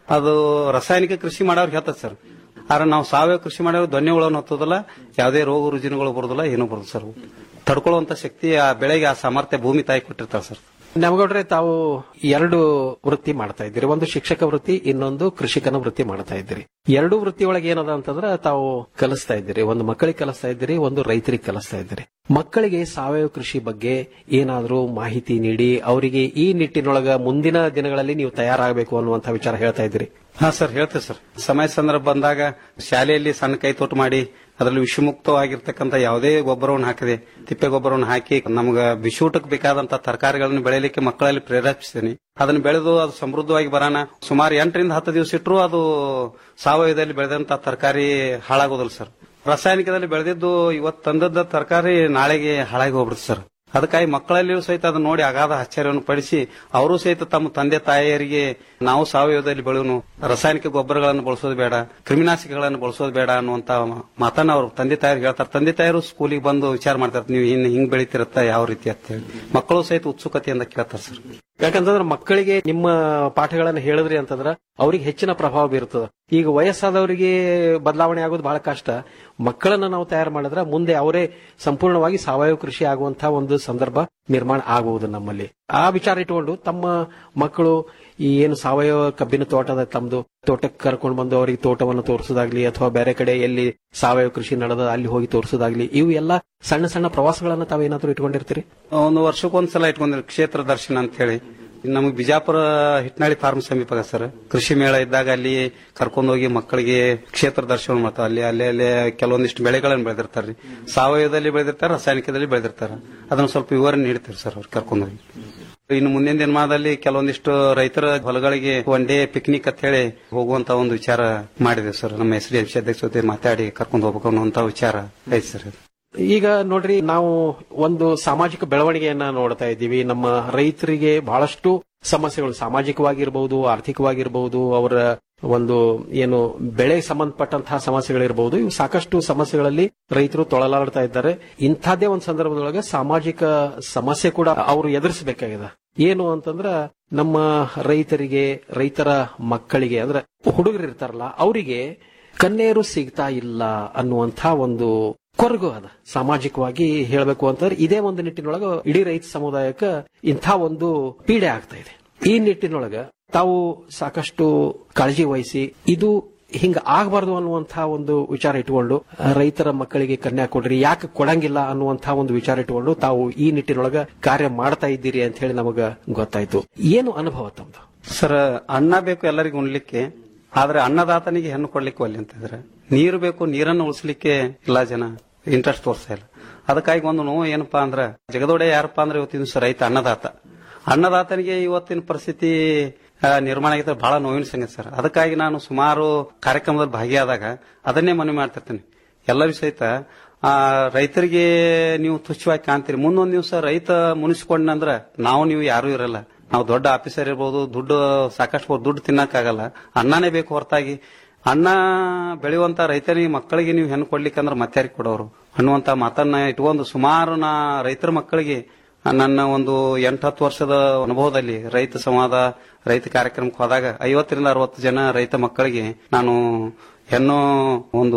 ಅದು ರಾಸಾಯನಿಕ ಕೃಷಿ ಮಾಡೋರ್ಗೆ ಹೇಳ್ತದೆ ಸರ್ ಆದ್ರೆ ನಾವು ಸಾವಯವ ಕೃಷಿ ಮಾಡೋರು ದೊನ್ನೆ ಹುಳವನ್ನು ಹತ್ತೋದಿಲ್ಲ ಯಾವುದೇ ರೋಗ ರುಜಿನಗಳು ಬರೋದಿಲ್ಲ ಏನೂ ಬರೋದು ಸರ್ ತಡ್ಕೊಳ್ಳುವಂತ ಶಕ್ತಿ ಆ ಬೆಳೆಗೆ ಆ ಸಾಮರ್ಥ್ಯ ಭೂಮಿ ತಾಯಿ ಕೊಟ್ಟಿರ್ತಾರೆ ಸರ್ ನಮಗೌಡ್ರೆ ತಾವು ಎರಡು ವೃತ್ತಿ ಮಾಡ್ತಾ ಇದ್ದೀರಿ ಒಂದು ಶಿಕ್ಷಕ ವೃತ್ತಿ ಇನ್ನೊಂದು ಕೃಷಿಕನ ವೃತ್ತಿ ಮಾಡ್ತಾ ಇದ್ದೀರಿ ಎರಡು ವೃತ್ತಿ ಒಳಗೆ ಏನದ ಅಂತಂದ್ರೆ ತಾವು ಕಲಿಸ್ತಾ ಇದ್ದೀರಿ ಒಂದು ಮಕ್ಕಳಿಗೆ ಕಲಿಸ್ತಾ ಇದ್ದೀರಿ ಒಂದು ರೈತರಿಗೆ ಕಲಿಸ್ತಾ ಇದ್ದೀರಿ ಮಕ್ಕಳಿಗೆ ಸಾವಯವ ಕೃಷಿ ಬಗ್ಗೆ ಏನಾದರೂ ಮಾಹಿತಿ ನೀಡಿ ಅವರಿಗೆ ಈ ನಿಟ್ಟಿನೊಳಗ ಮುಂದಿನ ದಿನಗಳಲ್ಲಿ ನೀವು ತಯಾರಾಗಬೇಕು ಅನ್ನುವಂಥ ವಿಚಾರ ಹೇಳ್ತಾ ಇದ್ದೀರಿ ಹಾ ಸರ್ ಹೇಳ್ತೇವೆ ಸರ್ ಸಮಯ ಸಂದರ್ಭ ಬಂದಾಗ ಶಾಲೆಯಲ್ಲಿ ಸಣ್ಣ ಕೈ ತೋಟ ಮಾಡಿ ಅದರಲ್ಲಿ ವಿಷಮುಕ್ತವಾಗಿರ್ತಕ್ಕಂಥ ಯಾವುದೇ ಗೊಬ್ಬರವನ್ನು ಹಾಕಿದೆ ತಿಪ್ಪೆ ಗೊಬ್ಬರವನ್ನು ಹಾಕಿ ನಮ್ಗ ಬಿಶೂಟಕ್ಕೆ ಬೇಕಾದಂತ ತರಕಾರಿಗಳನ್ನು ಬೆಳೆಯಲಿಕ್ಕೆ ಮಕ್ಕಳಲ್ಲಿ ಪ್ರೇರೇಪಿಸ್ತೇನೆ ಅದನ್ನು ಬೆಳೆದು ಅದು ಸಮೃದ್ಧವಾಗಿ ಬರೋಣ ಸುಮಾರು ಎಂಟರಿಂದ ಹತ್ತು ದಿವಸ ಇಟ್ಟರು ಅದು ಸಾವಯವದಲ್ಲಿ ಬೆಳೆದಂತ ತರಕಾರಿ ಹಾಳಾಗೋದಿಲ್ಲ ಸರ್ ರಾಸಾಯನಿಕದಲ್ಲಿ ಬೆಳೆದಿದ್ದು ಇವತ್ತು ತಂದದ್ದ ತರಕಾರಿ ನಾಳೆಗೆ ಹಾಳಾಗಿ ಹೋಗ್ಬಿಡುತ್ತೆ ಸರ್ ಅದಕ್ಕಾಗಿ ಮಕ್ಕಳಲ್ಲಿಯೂ ಸಹಿತ ಅದನ್ನ ನೋಡಿ ಅಗಾಧ ಆಶ್ಚರ್ಯವನ್ನು ಪಡಿಸಿ ಅವರು ಸಹಿತ ತಮ್ಮ ತಂದೆ ತಾಯಿಯರಿಗೆ ನಾವು ಸಾವಯವದಲ್ಲಿ ಬೆಳೆಯೋನು ರಾಸಾಯನಿಕ ಗೊಬ್ಬರಗಳನ್ನು ಬಳಸೋದು ಬೇಡ ಕ್ರಿಮಿನಾಶಕಗಳನ್ನು ಬಳಸೋದು ಬೇಡ ಅನ್ನುವಂತ ಮಾತನ್ನ ಅವರು ತಂದೆ ತಾಯಿಗೆ ಹೇಳ್ತಾರೆ ತಂದೆ ತಾಯಿರು ಸ್ಕೂಲಿಗೆ ಬಂದು ವಿಚಾರ ಮಾಡ್ತಾರೆ ನೀವು ಇನ್ನು ಹಿಂಗ್ ಬೆಳಿತಿರತ್ತ ಯಾವ ರೀತಿ ಅಂತ ಹೇಳಿ ಮಕ್ಕಳು ಸಹಿತ ಉತ್ಸುಕತೆಯಿಂದ ಕೇಳ್ತಾರೆ ಸರ್ ಯಾಕಂತಂದ್ರೆ ಮಕ್ಕಳಿಗೆ ನಿಮ್ಮ ಪಾಠಗಳನ್ನು ಹೇಳಿದ್ರಿ ಅಂತಂದ್ರ ಅವ್ರಿಗೆ ಹೆಚ್ಚಿನ ಪ್ರಭಾವ ಬೀರ್ತದ ಈಗ ವಯಸ್ಸಾದವರಿಗೆ ಬದಲಾವಣೆ ಆಗೋದು ಬಹಳ ಕಷ್ಟ ಮಕ್ಕಳನ್ನ ನಾವು ತಯಾರು ಮಾಡಿದ್ರೆ ಮುಂದೆ ಅವರೇ ಸಂಪೂರ್ಣವಾಗಿ ಸಾವಯವ ಕೃಷಿ ಆಗುವಂತಹ ಒಂದು ಸಂದರ್ಭ ನಿರ್ಮಾಣ ಆಗುವುದು ನಮ್ಮಲ್ಲಿ ಆ ವಿಚಾರ ಇಟ್ಕೊಂಡು ತಮ್ಮ ಮಕ್ಕಳು ಈ ಏನು ಸಾವಯವ ಕಬ್ಬಿನ ತೋಟದ ತಮ್ಮದು ತೋಟಕ್ಕೆ ಕರ್ಕೊಂಡು ಬಂದು ಅವರಿಗೆ ತೋಟವನ್ನು ತೋರಿಸೋದಾಗ್ಲಿ ಅಥವಾ ಬೇರೆ ಕಡೆ ಎಲ್ಲಿ ಸಾವಯವ ಕೃಷಿ ನಡೆದ ಅಲ್ಲಿ ಹೋಗಿ ತೋರಿಸೋದಾಗ್ಲಿ ಇವು ಎಲ್ಲ ಸಣ್ಣ ಸಣ್ಣ ಪ್ರವಾಸಗಳನ್ನ ತಾವೇನಾದ್ರೂ ಇಟ್ಕೊಂಡಿರ್ತೀರಿ ಒಂದು ವರ್ಷಕ್ಕೊಂದ್ಸಲ ಇಟ್ಕೊಂಡಿರಿ ಕ್ಷೇತ್ರ ದರ್ಶನ ಅಂತ ಹೇಳಿ ನಮಗೆ ಬಿಜಾಪುರ ಹಿಟ್ನಾಳಿ ಫಾರ್ಮ್ ಸಮೀಪ ಸರ್ ಕೃಷಿ ಮೇಳ ಇದ್ದಾಗ ಅಲ್ಲಿ ಕರ್ಕೊಂಡೋಗಿ ಮಕ್ಕಳಿಗೆ ಕ್ಷೇತ್ರ ದರ್ಶನ ಮಾಡ್ತಾರೆ ಅಲ್ಲಿ ಅಲ್ಲಿ ಅಲ್ಲಿ ಕೆಲವೊಂದಿಷ್ಟು ಬೆಳೆಗಳನ್ನು ಬೆಳೆದಿರ್ತಾರೆ ಸಾವಯವದಲ್ಲಿ ಬೆಳೆದಿರ್ತಾರೆ ರಾಸಾಯನಿಕದಲ್ಲಿ ಬೆಳೆದಿರ್ತಾರೆ ಅದನ್ನ ಸ್ವಲ್ಪ ವಿವರಣೆ ನೀಡ್ತೀವಿ ಸರ್ ಅವ್ರು ಕರ್ಕೊಂಡೋಗಿ ಇನ್ನು ಮುಂದಿನ ದಿನಮಾನದಲ್ಲಿ ಕೆಲವೊಂದಿಷ್ಟು ರೈತರ ಹೊಲಗಳಿಗೆ ಒನ್ ಡೇ ಪಿಕ್ನಿಕ್ ಅಂತ ಹೇಳಿ ಹೋಗುವಂತ ಒಂದು ವಿಚಾರ ಮಾಡಿದೆ ಸರ್ ನಮ್ಮ ಎಸ್ ಡಿ ಎಫ್ ಅಧ್ಯಕ್ಷ ಜೊತೆ ಮಾತಾಡಿ ಕರ್ಕೊಂಡು ಹೋಗ್ಬೇಕು ಅನ್ನುವಂತ ವಿಚಾರ ಐತೆ ಸರ್ ಈಗ ನೋಡ್ರಿ ನಾವು ಒಂದು ಸಾಮಾಜಿಕ ಬೆಳವಣಿಗೆಯನ್ನ ನೋಡ್ತಾ ಇದ್ದೀವಿ ನಮ್ಮ ರೈತರಿಗೆ ಬಹಳಷ್ಟು ಸಮಸ್ಯೆಗಳು ಸಾಮಾಜಿಕವಾಗಿರ್ಬಹುದು ಆರ್ಥಿಕವಾಗಿರ್ಬಹುದು ಅವರ ಒಂದು ಏನು ಬೆಳೆ ಸಂಬಂಧಪಟ್ಟಂತಹ ಸಮಸ್ಯೆಗಳಿರಬಹುದು ಇವು ಸಾಕಷ್ಟು ಸಮಸ್ಯೆಗಳಲ್ಲಿ ರೈತರು ತೊಳಲಾಡ್ತಾ ಇದ್ದಾರೆ ಇಂಥದ್ದೇ ಒಂದು ಸಂದರ್ಭದೊಳಗೆ ಸಾಮಾಜಿಕ ಸಮಸ್ಯೆ ಕೂಡ ಅವರು ಎದುರಿಸಬೇಕಾಗಿದೆ ಏನು ಅಂತಂದ್ರ ನಮ್ಮ ರೈತರಿಗೆ ರೈತರ ಮಕ್ಕಳಿಗೆ ಅಂದ್ರೆ ಹುಡುಗರು ಇರ್ತಾರಲ್ಲ ಅವರಿಗೆ ಕನ್ನೆಯರು ಸಿಗ್ತಾ ಇಲ್ಲ ಅನ್ನುವಂಥ ಒಂದು ಕೊರಗು ಅದ ಸಾಮಾಜಿಕವಾಗಿ ಹೇಳಬೇಕು ಅಂತಂದ್ರೆ ಇದೇ ಒಂದು ನಿಟ್ಟಿನೊಳಗ ಇಡೀ ರೈತ ಸಮುದಾಯಕ್ಕೆ ಇಂಥ ಒಂದು ಪೀಡೆ ಆಗ್ತಾ ಇದೆ ಈ ನಿಟ್ಟಿನೊಳಗ ತಾವು ಸಾಕಷ್ಟು ಕಾಳಜಿ ವಹಿಸಿ ಇದು ಹಿಂಗ ಆಗಬಾರ್ದು ಅನ್ನುವಂತಹ ಒಂದು ವಿಚಾರ ಇಟ್ಕೊಂಡು ಆ, ರೈತರ ಮಕ್ಕಳಿಗೆ ಕನ್ಯಾ ಕೊಡ್ರಿ ಯಾಕೆ ಕೊಡಂಗಿಲ್ಲ ಅನ್ನುವಂತಹ ಒಂದು ವಿಚಾರ ಇಟ್ಕೊಂಡು ತಾವು ಈ ನಿಟ್ಟಿನೊಳಗ ಕಾರ್ಯ ಮಾಡ್ತಾ ಇದ್ದೀರಿ ಅಂತ ಹೇಳಿ ನಮಗ ಗೊತ್ತಾಯ್ತು ಏನು ಅನುಭವ ತಮ್ದು ಸರ್ ಅನ್ನ ಬೇಕು ಎಲ್ಲರಿಗೂ ಉಣ್ಲಿಕ್ಕೆ ಆದ್ರೆ ಅನ್ನದಾತನಿಗೆ ಹೆಣ್ಣು ಕೊಡ್ಲಿಕ್ಕೆ ಒಲ್ಲೆ ಅಂತಿದ್ರೆ ನೀರು ಬೇಕು ನೀರನ್ನು ಉಳಿಸ್ಲಿಕ್ಕೆ ಎಲ್ಲ ಜನ ಇಂಟ್ರೆಸ್ಟ್ ತೋರಿಸ್ತಾ ಇಲ್ಲ ಅದಕ್ಕಾಗಿ ಒಂದು ನೋವು ಏನಪ್ಪಾ ಅಂದ್ರ ಜಗದೊಡೆ ಯಾರಪ್ಪ ಅಂದ್ರೆ ಇವತ್ತಿನ ದಿವಸ ರೈತ ಅನ್ನದಾತ ಅನ್ನದಾತನಿಗೆ ಇವತ್ತಿನ ಪರಿಸ್ಥಿತಿ ಆ, ನಿರ್ಮಾಣ ಆಗಿದ್ರೆ ಬಹಳ ನೋವಿನ ಸಂಗತಿ ಸರ್ ಅದಕ್ಕಾಗಿ ನಾನು ಸುಮಾರು ಕಾರ್ಯಕ್ರಮದಲ್ಲಿ ಭಾಗಿಯಾದಾಗ ಅದನ್ನೇ ಮನವಿ ಮಾಡ್ತಿರ್ತೀನಿ ಎಲ್ಲರಿಗೂ ಸಹಿತ ಆ, ರೈತರಿಗೆ ನೀವು ತುಚ್ಛವಾಗಿ ಕಾಣ್ತೀರಿ ಮುಂದೊಂದು ದಿವಸ ರೈತ ಮುನಿಸ್ಕೊಂಡ್ನಂದ್ರ ನಾವು ನೀವು ಯಾರು ಇರಲ್ಲ ನಾವು ದೊಡ್ಡ ಆಫೀಸರ್ ಇರ್ಬೋದು ದುಡ್ಡು ಸಾಕಷ್ಟು ಹೊತ್ತು ದುಡ್ಡು ತಿನ್ನಕ್ಕಾಗಲ್ಲ ಅನ್ನನೇ ಬೇಕು ಹೊರತಾಗಿ ಅನ್ನ ಬೆಳೆಯುವಂತ ರೈತನಿಗೆ ಮಕ್ಕಳಿಗೆ ನೀವು ಹೆಣ್ಣು ಕೊಡ್ಲಿಕ್ಕಂದ್ರೆ ಮತ್ತಾರಿಗೆ ಕೊಡೋರು ಅನ್ನುವಂತ ಮಾತನ್ನ ಇಟ್ಕೊಂಡು ಸುಮಾರು ನಾ ರೈತರ ಮಕ್ಕಳಿಗೆ ನನ್ನ ಒಂದು ಎಂಟು ಹತ್ತು ವರ್ಷದ ಅನುಭವದಲ್ಲಿ ರೈತ ಸಂವಾದ ರೈತ ಕಾರ್ಯಕ್ರಮಕ್ಕೆ ಹೋದಾಗ ಐವತ್ತರಿಂದ ಅರವತ್ತು ಜನ ರೈತ ಮಕ್ಕಳಿಗೆ ನಾನು ಹೆಣ್ಣು ಒಂದು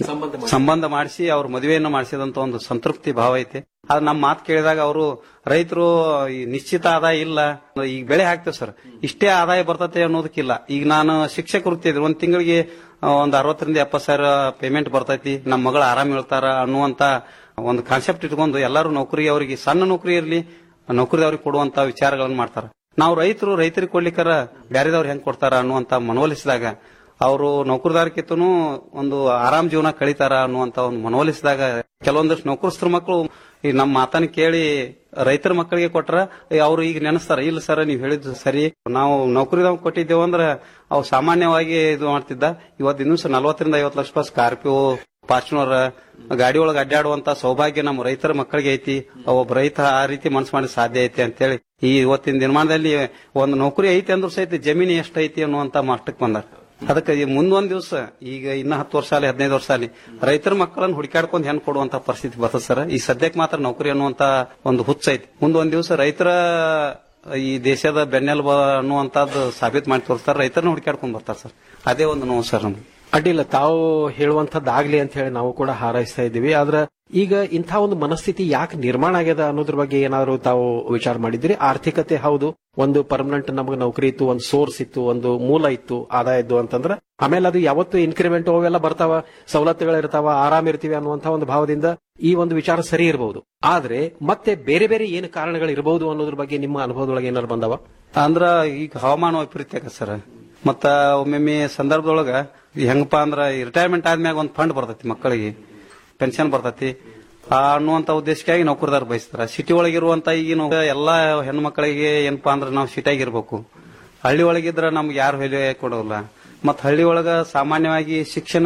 ಸಂಬಂಧ ಮಾಡಿಸಿ ಅವ್ರ ಮದುವೆಯನ್ನು ಮಾಡಿಸಿದಂತ ಒಂದು ಸಂತೃಪ್ತಿ ಭಾವ ಐತೆ ಆದ್ರೆ ನಮ್ಮ ಮಾತು ಕೇಳಿದಾಗ ಅವರು ರೈತರು ಈ ನಿಶ್ಚಿತ ಆದಾಯ ಇಲ್ಲ ಈಗ ಬೆಳೆ ಹಾಕ್ತೇವೆ ಸರ್ ಇಷ್ಟೇ ಆದಾಯ ಬರ್ತತೆ ಅನ್ನೋದಕ್ಕಿಲ್ಲ ಈಗ ನಾನು ಶಿಕ್ಷಕ ವೃತ್ತಿ ಇದ್ರೆ ಒಂದ್ ತಿಂಗಳಿಗೆ ಒಂದು ಅರವತ್ತರಿಂದ ಎಪ್ಪತ್ತು ಸಾವಿರ ಪೇಮೆಂಟ್ ಬರ್ತೈತಿ ನಮ್ಮ ಮಗಳು ಆರಾಮ್ ಹೇಳ್ತಾರ ಅನ್ನುವಂತ ಒಂದು ಕಾನ್ಸೆಪ್ಟ್ ಇಟ್ಕೊಂಡು ಎಲ್ಲರೂ ನೌಕರಿ ಅವರಿಗೆ ಸಣ್ಣ ನೌಕರಿ ಇರಲಿ ನೌಕರಿ ಅವ್ರಿಗೆ ಕೊಡುವಂತ ವಿಚಾರಗಳನ್ನು ಮಾಡ್ತಾರ ನಾವು ರೈತರು ರೈತರಿಗೆ ಕೊಡ್ಲಿಕ್ಕಾರ ಬ್ಯಾರೆದವ್ರು ಹೆಂಗ್ ಕೊಡ್ತಾರ ಅನ್ನುವಂತ ಮನವೊಲಿಸಿದಾಗ ಅವರು ನೌಕರದಾರಕ್ಕಿಂತನೂ ಒಂದು ಆರಾಮ್ ಜೀವನ ಕಳೀತಾರ ಅನ್ನುವಂತ ಒಂದು ಮನವೊಲಿಸಿದಾಗ ಕೆಲವೊಂದಷ್ಟು ನೌಕರಸ್ಥರ ಮಕ್ಕಳು ಈ ನಮ್ಮ ಮಾತನ್ನ ಕೇಳಿ ರೈತರ ಮಕ್ಕಳಿಗೆ ಕೊಟ್ರ ಅವ್ರು ಈಗ ನೆನೆಸ್ತಾರ ಇಲ್ಲ ಸರ್ ನೀವು ಹೇಳಿದ್ದು ಸರಿ ನಾವು ನೌಕರಿದವ್ ಕೊಟ್ಟಿದ್ದೇವೆ ಅಂದ್ರೆ ಅವು ಸಾಮಾನ್ಯವಾಗಿ ಇದು ಮಾಡ್ತಿದ್ದ ಇವತ್ತು ಇನ್ನೂ ಸಹ ನಲವತ್ತರಿಂದ ಐವತ್ತು ಲಕ್ಷ ರೂಪಾಯಿ ಸ್ಕಾರ್ಪಿಯೋ ಫಾರ್ಚುನರ್ ಗಾಡಿ ಒಳಗೆ ಅಡ್ಡಾಡುವಂತ ಸೌಭಾಗ್ಯ ನಮ್ಮ ರೈತರ ಮಕ್ಕಳಿಗೆ ಐತಿ ಒಬ್ಬ ರೈತ ಆ ರೀತಿ ಮನಸ್ಸು ಮಾಡಿ ಸಾಧ್ಯ ಐತಿ ಅಂತೇಳಿ ಈ ಇವತ್ತಿನ ದಿನಮಾನದಲ್ಲಿ ಒಂದು ನೌಕರಿ ಐತಿ ಅಂದ್ರೂ ಸಹಿತ ಜಮೀನು ಎಷ್ಟೈತಿ ಅನ್ನುವಂತ ಮಟ್ಟಕ್ಕೆ ಬಂದಾರ ಅದಕ್ಕೆ ಈ ಮುಂದೊಂದ್ ದಿವಸ ಈಗ ಇನ್ನ ಹತ್ತು ವರ್ಷ ಅಲ್ಲಿ ಹದಿನೈದು ವರ್ಷ ಅಲ್ಲಿ ರೈತರ ಮಕ್ಕಳನ್ನ ಹುಡುಕಾಡ್ಕೊಂಡು ಹೆಣ್ ಕೊಡುವಂತ ಪರಿಸ್ಥಿತಿ ಬರ್ತದೆ ಸರ್ ಈ ಸದ್ಯಕ್ಕೆ ಮಾತ್ರ ನೌಕರಿ ಅನ್ನುವಂತ ಒಂದು ಹುಚ್ಚ ಐತಿ ಮುಂದೊಂದ್ ದಿವಸ ರೈತರ ಈ ದೇಶದ ಬೆನ್ನೆಲುಬು ಅನ್ನುವಂತದ್ದು ಸಾಬೀತು ಮಾಡಿ ತೋರಿಸ್ತಾರೆ ರೈತರನ್ನ ಹುಡುಕಾಡ್ಕೊಂಡ್ ಬರ್ತಾರೆ ಸರ್ ಅದೇ ಒಂದು ನೋವು ಸರ್ ನಮ್ಗೆ ಅಡ್ಡಿಲ್ಲ ತಾವು ಹೇಳುವಂತದ್ದಾಗ್ಲಿ ಅಂತ ಹೇಳಿ ನಾವು ಕೂಡ ಹಾರೈಸ್ತಾ ಇದ್ದೀವಿ ಆದ್ರೆ ಈಗ ಇಂಥ ಒಂದು ಮನಸ್ಥಿತಿ ಯಾಕೆ ನಿರ್ಮಾಣ ಆಗ್ಯದ ಅನ್ನೋದ್ರ ಬಗ್ಗೆ ಏನಾದ್ರು ತಾವು ವಿಚಾರ ಮಾಡಿದ್ರಿ ಆರ್ಥಿಕತೆ ಹೌದು ಒಂದು ಪರ್ಮನೆಂಟ್ ನಮಗೆ ನೌಕರಿ ಇತ್ತು ಒಂದು ಸೋರ್ಸ್ ಇತ್ತು ಒಂದು ಮೂಲ ಇತ್ತು ಆದಾಯ ಇದ್ದು ಅಂತಂದ್ರೆ ಆಮೇಲೆ ಅದು ಯಾವತ್ತು ಇನ್ಕ್ರಿಮೆಂಟ್ ಅವೆಲ್ಲ ಬರ್ತಾವ ಸವಲತ್ತುಗಳಿರ್ತಾವ ಆರಾಮ್ ಇರ್ತೀವಿ ಅನ್ನುವಂತ ಒಂದು ಭಾವದಿಂದ ಈ ಒಂದು ವಿಚಾರ ಸರಿ ಇರಬಹುದು ಆದ್ರೆ ಮತ್ತೆ ಬೇರೆ ಬೇರೆ ಏನು ಕಾರಣಗಳು ಇರಬಹುದು ಅನ್ನೋದ್ರ ಬಗ್ಗೆ ನಿಮ್ಮ ಅನುಭವದೊಳಗೆ ಏನಾದ್ರು ಬಂದವ ಅಂದ್ರ ಈಗ ಹವಾಮಾನ ವೈಪರೀತ್ಯ ಸರ್ ಮತ್ತ ಒಮ್ಮೊಮ್ಮೆ ಸಂದರ್ಭದೊಳಗ ಹೆಂಗಪ್ಪ ಅಂದ್ರ ರಿಟೈರ್ಮೆಂಟ್ ಆದ್ಮ್ಯಾಗ ಒಂದ್ ಫಂಡ್ ಬರ್ತೈತಿ ಮಕ್ಕಳಿಗೆ ಪೆನ್ಷನ್ ಬರ್ತೈತಿ ಆ ಅನ್ನುವಂತ ಉದ್ದೇಶಕ್ಕಾಗಿ ನೌಕರದಾರ ಬಯಸ್ತಾರ ಸಿಟಿ ಒಳಗಿರುವಂತ ಈಗಿನ ಎಲ್ಲಾ ಹೆಣ್ಣು ಮಕ್ಕಳಿಗೆ ಏನಪ್ಪಾ ಅಂದ್ರ ನಾವು ಸಿಟಿಯಾಗಿ ಇರ್ಬೇಕು ಹಳ್ಳಿ ಒಳಗಿದ್ರ ನಮ್ಗೆ ಯಾರು ಬೆಲೆ ಕೊಡೋಲ್ಲ ಮತ್ ಹಳ್ಳಿ ಒಳಗ ಸಾಮಾನ್ಯವಾಗಿ ಶಿಕ್ಷಣ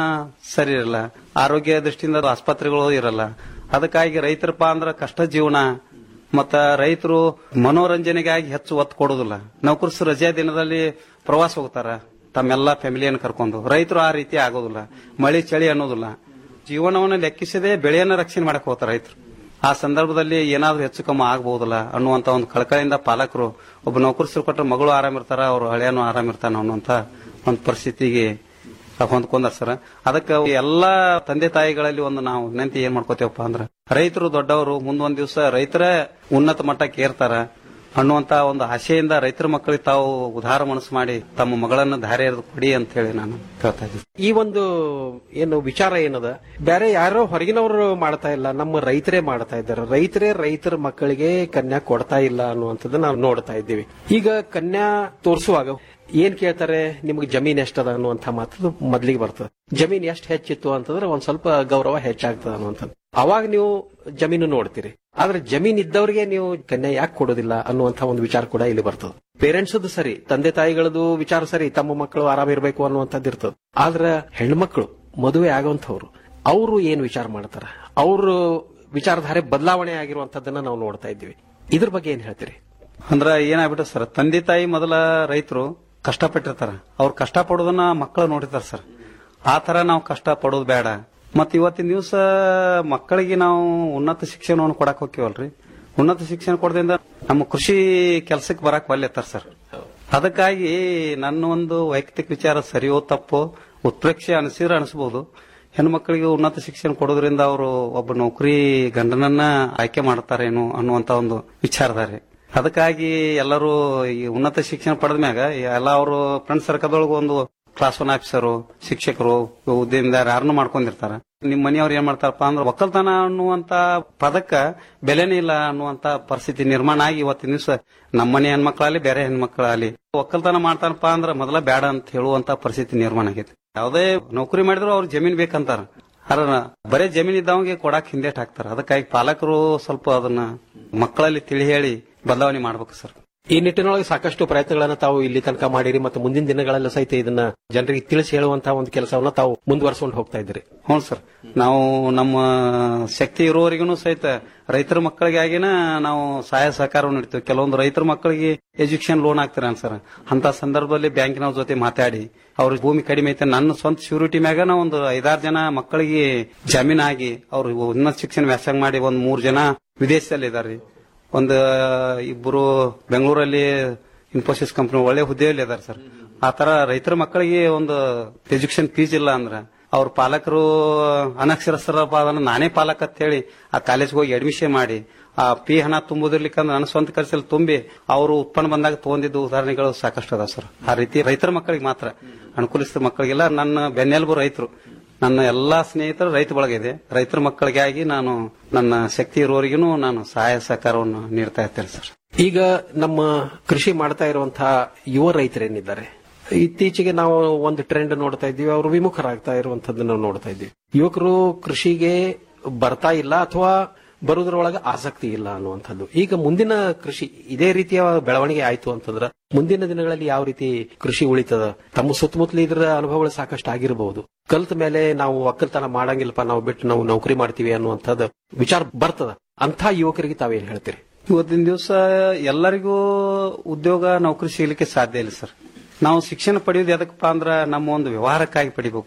ಸರಿ ಇರಲ್ಲ ಆರೋಗ್ಯ ದೃಷ್ಟಿಯಿಂದ ಆಸ್ಪತ್ರೆಗಳು ಇರಲ್ಲ ಅದಕ್ಕಾಗಿ ರೈತರಪ್ಪ ಅಂದ್ರ ಕಷ್ಟ ಜೀವನ ಮತ್ತ ರೈತರು ಮನೋರಂಜನೆಗಾಗಿ ಹೆಚ್ಚು ಒತ್ತು ಕೊಡೋದಿಲ್ಲ ನೌಕರಸ್ ರಜೆ ದಿನದಲ್ಲಿ ಪ್ರವಾಸ ಹೋಗ್ತಾರ ತಮ್ಮೆಲ್ಲ ಫ್ಯಾಮಿಲಿಯನ್ನು ಕರ್ಕೊಂಡು ರೈತರು ಆ ರೀತಿ ಆಗೋದಿಲ್ಲ ಮಳೆ ಚಳಿ ಅನ್ನೋದಿಲ್ಲ ಜೀವನವನ್ನು ಲೆಕ್ಕಿಸದೆ ಬೆಳೆಯನ್ನ ರಕ್ಷಣೆ ಮಾಡಕ್ ಹೋಗ್ತಾರ ರೈತರು ಆ ಸಂದರ್ಭದಲ್ಲಿ ಏನಾದ್ರೂ ಹೆಚ್ಚು ಕಮ್ಮಿ ಆಗ್ಬಹುದಲ್ಲ ಅನ್ನುವಂತ ಒಂದು ಕಳಕಳಿಯಿಂದ ಪಾಲಕರು ಒಬ್ಬ ನೌಕರಸ್ಥರು ಕೊಟ್ಟರೆ ಮಗಳು ಆರಾಮಿರ್ತಾರ ಅವ್ರ ಹಳೆಯನು ಆರಾಮಿರ್ತಾನ ಅನ್ನುವಂತ ಒಂದು ಪರಿಸ್ಥಿತಿಗೆ ಹೊಂದ್ಕೊಂಡಾರ ಸರ್ ಅದಕ್ಕೆ ಎಲ್ಲಾ ತಂದೆ ತಾಯಿಗಳಲ್ಲಿ ಒಂದು ನಾವು ವಿನಂತಿ ಏನ್ ಮಾಡ್ಕೋತೇವಪ್ಪ ಅಂದ್ರ ರೈತರು ದೊಡ್ಡವರು ಮುಂದೊಂದ್ ದಿವಸ ರೈತರ ಉನ್ನತ ಮಟ್ಟಕ್ಕೆ ಏರ್ತಾರ ಅನ್ನುವಂತ ಒಂದು ಆಶೆಯಿಂದ ರೈತರ ಮಕ್ಕಳಿಗೆ ತಾವು ಉದಾರ ಮನಸ್ಸು ಮಾಡಿ ತಮ್ಮ ಮಗಳನ್ನ ಧಾರೆ ಎರೆದು ಕೊಡಿ ಅಂತ ಹೇಳಿ ನಾನು ಕೇಳ್ತಾ ಇದ್ದೀನಿ ಈ ಒಂದು ಏನು ವಿಚಾರ ಏನದ ಬೇರೆ ಯಾರೋ ಹೊರಗಿನವರು ಮಾಡ್ತಾ ಇಲ್ಲ ನಮ್ಮ ರೈತರೇ ಮಾಡ್ತಾ ಇದ್ದಾರೆ ರೈತರೇ ರೈತರ ಮಕ್ಕಳಿಗೆ ಕನ್ಯಾ ಕೊಡ್ತಾ ಇಲ್ಲ ಅನ್ನುವಂಥದ್ದು ನಾವು ನೋಡ್ತಾ ಇದ್ದೀವಿ ಈಗ ಕನ್ಯಾ ತೋರಿಸುವಾಗ ಏನ್ ಕೇಳ್ತಾರೆ ನಿಮ್ಗೆ ಜಮೀನ್ ಎಷ್ಟದ ಅನ್ನುವಂಥ ಮಾತು ಮೊದ್ಲಿಗೆ ಬರ್ತದೆ ಜಮೀನ್ ಎಷ್ಟು ಹೆಚ್ಚಿತ್ತು ಅಂತಂದ್ರೆ ಒಂದ್ ಸ್ವಲ್ಪ ಗೌರವ ಹೆಚ್ಚಾಗ್ತದ ಅನ್ನುವಂಥದ್ದು ಅವಾಗ ನೀವು ಜಮೀನು ನೋಡ್ತೀರಿ ಆದ್ರೆ ಜಮೀನ್ ಇದ್ದವ್ರಿಗೆ ನೀವು ಕನ್ಯಾ ಯಾಕೆ ಕೊಡೋದಿಲ್ಲ ಅನ್ನುವಂಥ ಒಂದು ವಿಚಾರ ಕೂಡ ಇಲ್ಲಿ ಬರ್ತದೆ ಪೇರೆಂಟ್ಸ್ ಸರಿ ತಂದೆ ತಾಯಿಗಳದು ವಿಚಾರ ಸರಿ ತಮ್ಮ ಮಕ್ಕಳು ಆರಾಮಿರ್ಬೇಕು ಅನ್ನುವಂಥದ್ದು ಇರ್ತದೆ ಆದ್ರೆ ಹೆಣ್ಮಕ್ಳು ಮದುವೆ ಆಗುವಂಥವ್ರು ಅವರು ಏನ್ ವಿಚಾರ ಮಾಡ್ತಾರ ಅವ್ರ ವಿಚಾರಧಾರೆ ಬದಲಾವಣೆ ಆಗಿರುವಂತದ್ದನ್ನ ನಾವು ನೋಡ್ತಾ ಇದ್ದೀವಿ ಇದ್ರ ಬಗ್ಗೆ ಏನ್ ಹೇಳ್ತೀರಿ ಅಂದ್ರ ಏನಾಗ್ಬಿಟ್ಟು ಸರ್ ತಂದೆ ತಾಯಿ ಮೊದಲ ರೈತರು ಕಷ್ಟಪಟ್ಟಿರ್ತಾರ ಅವ್ರು ಕಷ್ಟ ಪಡೋದನ್ನ ಮಕ್ಕಳು ನೋಡಿರ್ತಾರ ಸರ್ ಆ ತರ ನಾವು ಕಷ್ಟ ಪಡೋದು ಬೇಡ ಮತ್ ಇವತ್ತಿನ ದಿವಸ ಮಕ್ಕಳಿಗೆ ನಾವು ಉನ್ನತ ಶಿಕ್ಷಣವನ್ನು ಕೊಡಕ್ ಹೋಗ್ತೀವಲ್ರಿ ಉನ್ನತ ಶಿಕ್ಷಣ ಕೊಡದಿಂದ ನಮ್ಮ ಕೃಷಿ ಕೆಲಸಕ್ಕೆ ಬರಕ್ ಒಲ್ಲೆತ್ತಾರ ಸರ್ ಅದಕ್ಕಾಗಿ ನನ್ನ ಒಂದು ವೈಯಕ್ತಿಕ ವಿಚಾರ ಸರಿಯೋ ತಪ್ಪೋ ಉತ್ಪ್ರೇಕ್ಷೆ ಅನಿಸಿದ್ರೆ ಅನಿಸಬಹುದು ಹೆಣ್ಮಕ್ಳಿಗೆ ಉನ್ನತ ಶಿಕ್ಷಣ ಕೊಡೋದ್ರಿಂದ ಅವರು ಒಬ್ಬ ನೌಕರಿ ಗಂಡನನ್ನ ಆಯ್ಕೆ ಮಾಡ್ತಾರೇನು ಅನ್ನುವಂತ ಒಂದು ವಿಚಾರದಾರೆ ಅದಕ್ಕಾಗಿ ಎಲ್ಲರೂ ಈ ಉನ್ನತ ಶಿಕ್ಷಣ ಪಡೆದ ಮ್ಯಾಗ ಎಲ್ಲ ಅವರು ಫ್ರೆಂಡ್ ಸರ್ಕಲ್ದೊಳಗೆ ಒಂದು ಕ್ಲಾಸ್ ಒನ್ ಆಫೀಸರು ಶಿಕ್ಷಕರು ಹುದ್ದೆಯಿಂದ ಯಾರನ್ನು ಮಾಡ್ಕೊಂಡಿರ್ತಾರ ನಿಮ್ ಮನೆಯವ್ರು ಏನ್ ಮಾಡ್ತಾರಪ್ಪ ಅಂದ್ರೆ ಒಕ್ಕಲ್ತನ ಅನ್ನುವಂತ ಪದಕ್ಕ ಬೆಲೆನೇ ಇಲ್ಲ ಅನ್ನುವಂತ ಪರಿಸ್ಥಿತಿ ನಿರ್ಮಾಣ ಆಗಿ ಇವತ್ತಿನ ದಿವಸ ನಮ್ಮ ಮನೆ ಹೆಣ್ಮಕ್ಳಲ್ಲಿ ಬೇರೆ ಹೆಣ್ಮಕ್ಳಲ್ಲಿ ಒಕ್ಕಲ್ತನ ಮಾಡ್ತಾರಪ್ಪ ಅಂದ್ರೆ ಮೊದಲ ಬೇಡ ಅಂತ ಹೇಳುವಂತ ಪರಿಸ್ಥಿತಿ ನಿರ್ಮಾಣ ಆಗೈತಿ ಯಾವುದೇ ನೌಕರಿ ಮಾಡಿದ್ರು ಅವ್ರು ಜಮೀನ್ ಬೇಕಂತಾರ ಅರ ಬರೇ ಜಮೀನ್ ಇದ್ದವಂಗೆ ಕೊಡಾಕ್ ಹಿಂದೇಟ್ ಹಾಕ್ತಾರ ಅದಕ್ಕಾಗಿ ಪಾಲಕರು ಸ್ವಲ್ಪ ಅದನ್ನ ಮಕ್ಕಳಲ್ಲಿ ತಿಳಿ ಹೇಳಿ ಬದಲಾವಣೆ ಮಾಡ್ಬೇಕು ಸರ್ ಈ ನಿಟ್ಟಿನೊಳಗೆ ಸಾಕಷ್ಟು ಪ್ರಯತ್ನಗಳನ್ನ ತಾವು ಇಲ್ಲಿ ತನಕ ಮಾಡಿರಿ ಮತ್ತು ಮುಂದಿನ ದಿನಗಳೆಲ್ಲ ಸಹಿತ ಇದನ್ನ ಜನರಿಗೆ ತಿಳಿಸಿ ಹೇಳುವಂತಹ ಒಂದು ಕೆಲಸವನ್ನ ತಾವು ಮುಂದುವರ್ಸ್ಕೊಂಡು ಹೋಗ್ತಾ ಇದ್ದೀರಿ ಹ್ಞೂ ಸರ್ ನಾವು ನಮ್ಮ ಶಕ್ತಿ ಇರುವವರೆಗೂ ಸಹಿತ ರೈತರ ಮಕ್ಕಳಿಗಾಗಿನ ನಾವು ಸಹಾಯ ಸಹಕಾರ ನೀಡ್ತೀವಿ ಕೆಲವೊಂದು ರೈತರ ಮಕ್ಕಳಿಗೆ ಎಜುಕೇಶನ್ ಲೋನ್ ಆಗ್ತಾರೆ ಸರ್ ಅಂತ ಸಂದರ್ಭದಲ್ಲಿ ಬ್ಯಾಂಕಿನವ್ರ ಜೊತೆ ಮಾತಾಡಿ ಅವ್ರ ಭೂಮಿ ಕಡಿಮೆ ಐತೆ ನನ್ನ ಸ್ವಂತ ಶ್ಯೂರಿಟಿ ಮ್ಯಾಗ ನಾವು ಒಂದು ಐದಾರು ಜನ ಮಕ್ಕಳಿಗೆ ಜಾಮೀನಾಗಿ ಅವ್ರು ಉನ್ನತ ಶಿಕ್ಷಣ ವ್ಯಾಸಂಗ ಮಾಡಿ ಒಂದ್ ಮೂರ್ ಜನ ವಿದೇಶದಲ್ಲಿ ಇದಾರೆ ಒಂದು ಇಬ್ಬರು ಬೆಂಗಳೂರಲ್ಲಿ ಇನ್ಫೋಸಿಸ್ ಕಂಪನಿ ಒಳ್ಳೆ ಹುದ್ದೆಯಲ್ಲಿ ಇದಾರೆ ಸರ್ ಆ ತರ ರೈತರ ಮಕ್ಕಳಿಗೆ ಒಂದು ಎಜುಕೇಶನ್ ಫೀಸ್ ಇಲ್ಲ ಅಂದ್ರ ಅವ್ರ ಪಾಲಕರು ಅನಕ್ಷರಸ್ಥರಪ್ಪ ಅದನ್ನ ನಾನೇ ಪಾಲಕ ಅಂತ ಹೇಳಿ ಆ ಕಾಲೇಜ್ಗೆ ಹೋಗಿ ಅಡ್ಮಿಷನ್ ಮಾಡಿ ಆ ಫೀ ಹಣ ತುಂಬುದಿರ್ಲಿಕ್ಕಂದ್ರೆ ನನ್ನ ಸ್ವಂತ ಖರ್ಚಲ್ಲಿ ತುಂಬಿ ಅವರು ಉತ್ಪನ್ನ ಬಂದಾಗ ತಗೊಂಡಿದ್ದು ಉದಾಹರಣೆಗಳು ಸಾಕಷ್ಟು ಅದಾವ ಸರ್ ಆ ರೀತಿ ರೈತರ ಮಕ್ಕಳಿಗೆ ಮಾತ್ರ ಅನುಕೂಲಿಸಿದ ಮಕ್ಕಳಿಗೆಲ್ಲ ನನ್ನ ಬೆನ್ನೆಲುಬು ರೈತರು ನನ್ನ ಎಲ್ಲಾ ಸ್ನೇಹಿತರು ರೈತ ಬಳಗಿದೆ ರೈತರ ಮಕ್ಕಳಿಗಾಗಿ ನಾನು ನನ್ನ ಶಕ್ತಿ ಇರುವವರಿಗೂ ನಾನು ಸಹಾಯ ಸಹಕಾರವನ್ನು ನೀಡ್ತಾ ಇರ್ತೇನೆ ಸರ್ ಈಗ ನಮ್ಮ ಕೃಷಿ ಮಾಡ್ತಾ ಇರುವಂತಹ ಯುವ ರೈತರೇನಿದ್ದಾರೆ ಇತ್ತೀಚೆಗೆ ನಾವು ಒಂದು ಟ್ರೆಂಡ್ ನೋಡ್ತಾ ಇದ್ದೀವಿ ಅವರು ವಿಮುಖರಾಗ್ತಾ ಇರುವಂತದ್ದನ್ನ ನಾವು ನೋಡ್ತಾ ಇದ್ದೀವಿ ಯುವಕರು ಕೃಷಿಗೆ ಬರ್ತಾ ಇಲ್ಲ ಅಥವಾ ಬರುವುದರೊಳಗೆ ಆಸಕ್ತಿ ಇಲ್ಲ ಅನ್ನುವಂಥದ್ದು ಈಗ ಮುಂದಿನ ಕೃಷಿ ಇದೇ ರೀತಿಯ ಬೆಳವಣಿಗೆ ಆಯ್ತು ಅಂತಂದ್ರೆ ಮುಂದಿನ ದಿನಗಳಲ್ಲಿ ಯಾವ ರೀತಿ ಕೃಷಿ ಉಳಿತದ ತಮ್ಮ ಸುತ್ತಮುತ್ತಲ ಇದರ ಅನುಭವಗಳು ಸಾಕಷ್ಟು ಆಗಿರಬಹುದು ಕಲ್ತ ಮೇಲೆ ನಾವು ಒಕ್ಕಲ್ತನ ಮಾಡಂಗಿಲ್ಲಪ್ಪ ನಾವು ಬಿಟ್ಟು ನಾವು ನೌಕರಿ ಮಾಡ್ತೀವಿ ಅನ್ನುವಂಥದ್ದು ವಿಚಾರ ಬರ್ತದ ಅಂಥ ಯುವಕರಿಗೆ ತಾವೇನ್ ಹೇಳ್ತೀರಿ ಇವತ್ತಿನ ದಿವಸ ಎಲ್ಲರಿಗೂ ಉದ್ಯೋಗ ನೌಕರಿ ಸಿಗಲಿಕ್ಕೆ ಸಾಧ್ಯ ಇಲ್ಲ ಸರ್ ನಾವು ಶಿಕ್ಷಣ ಪಡೆಯೋದು ಎದಕ್ಕಪ್ಪ ಅಂದ್ರ ನಮ್ಮ ಒಂದು ವ್ಯವಹಾರಕ್ಕಾಗಿ ಪಡಿಬೇಕು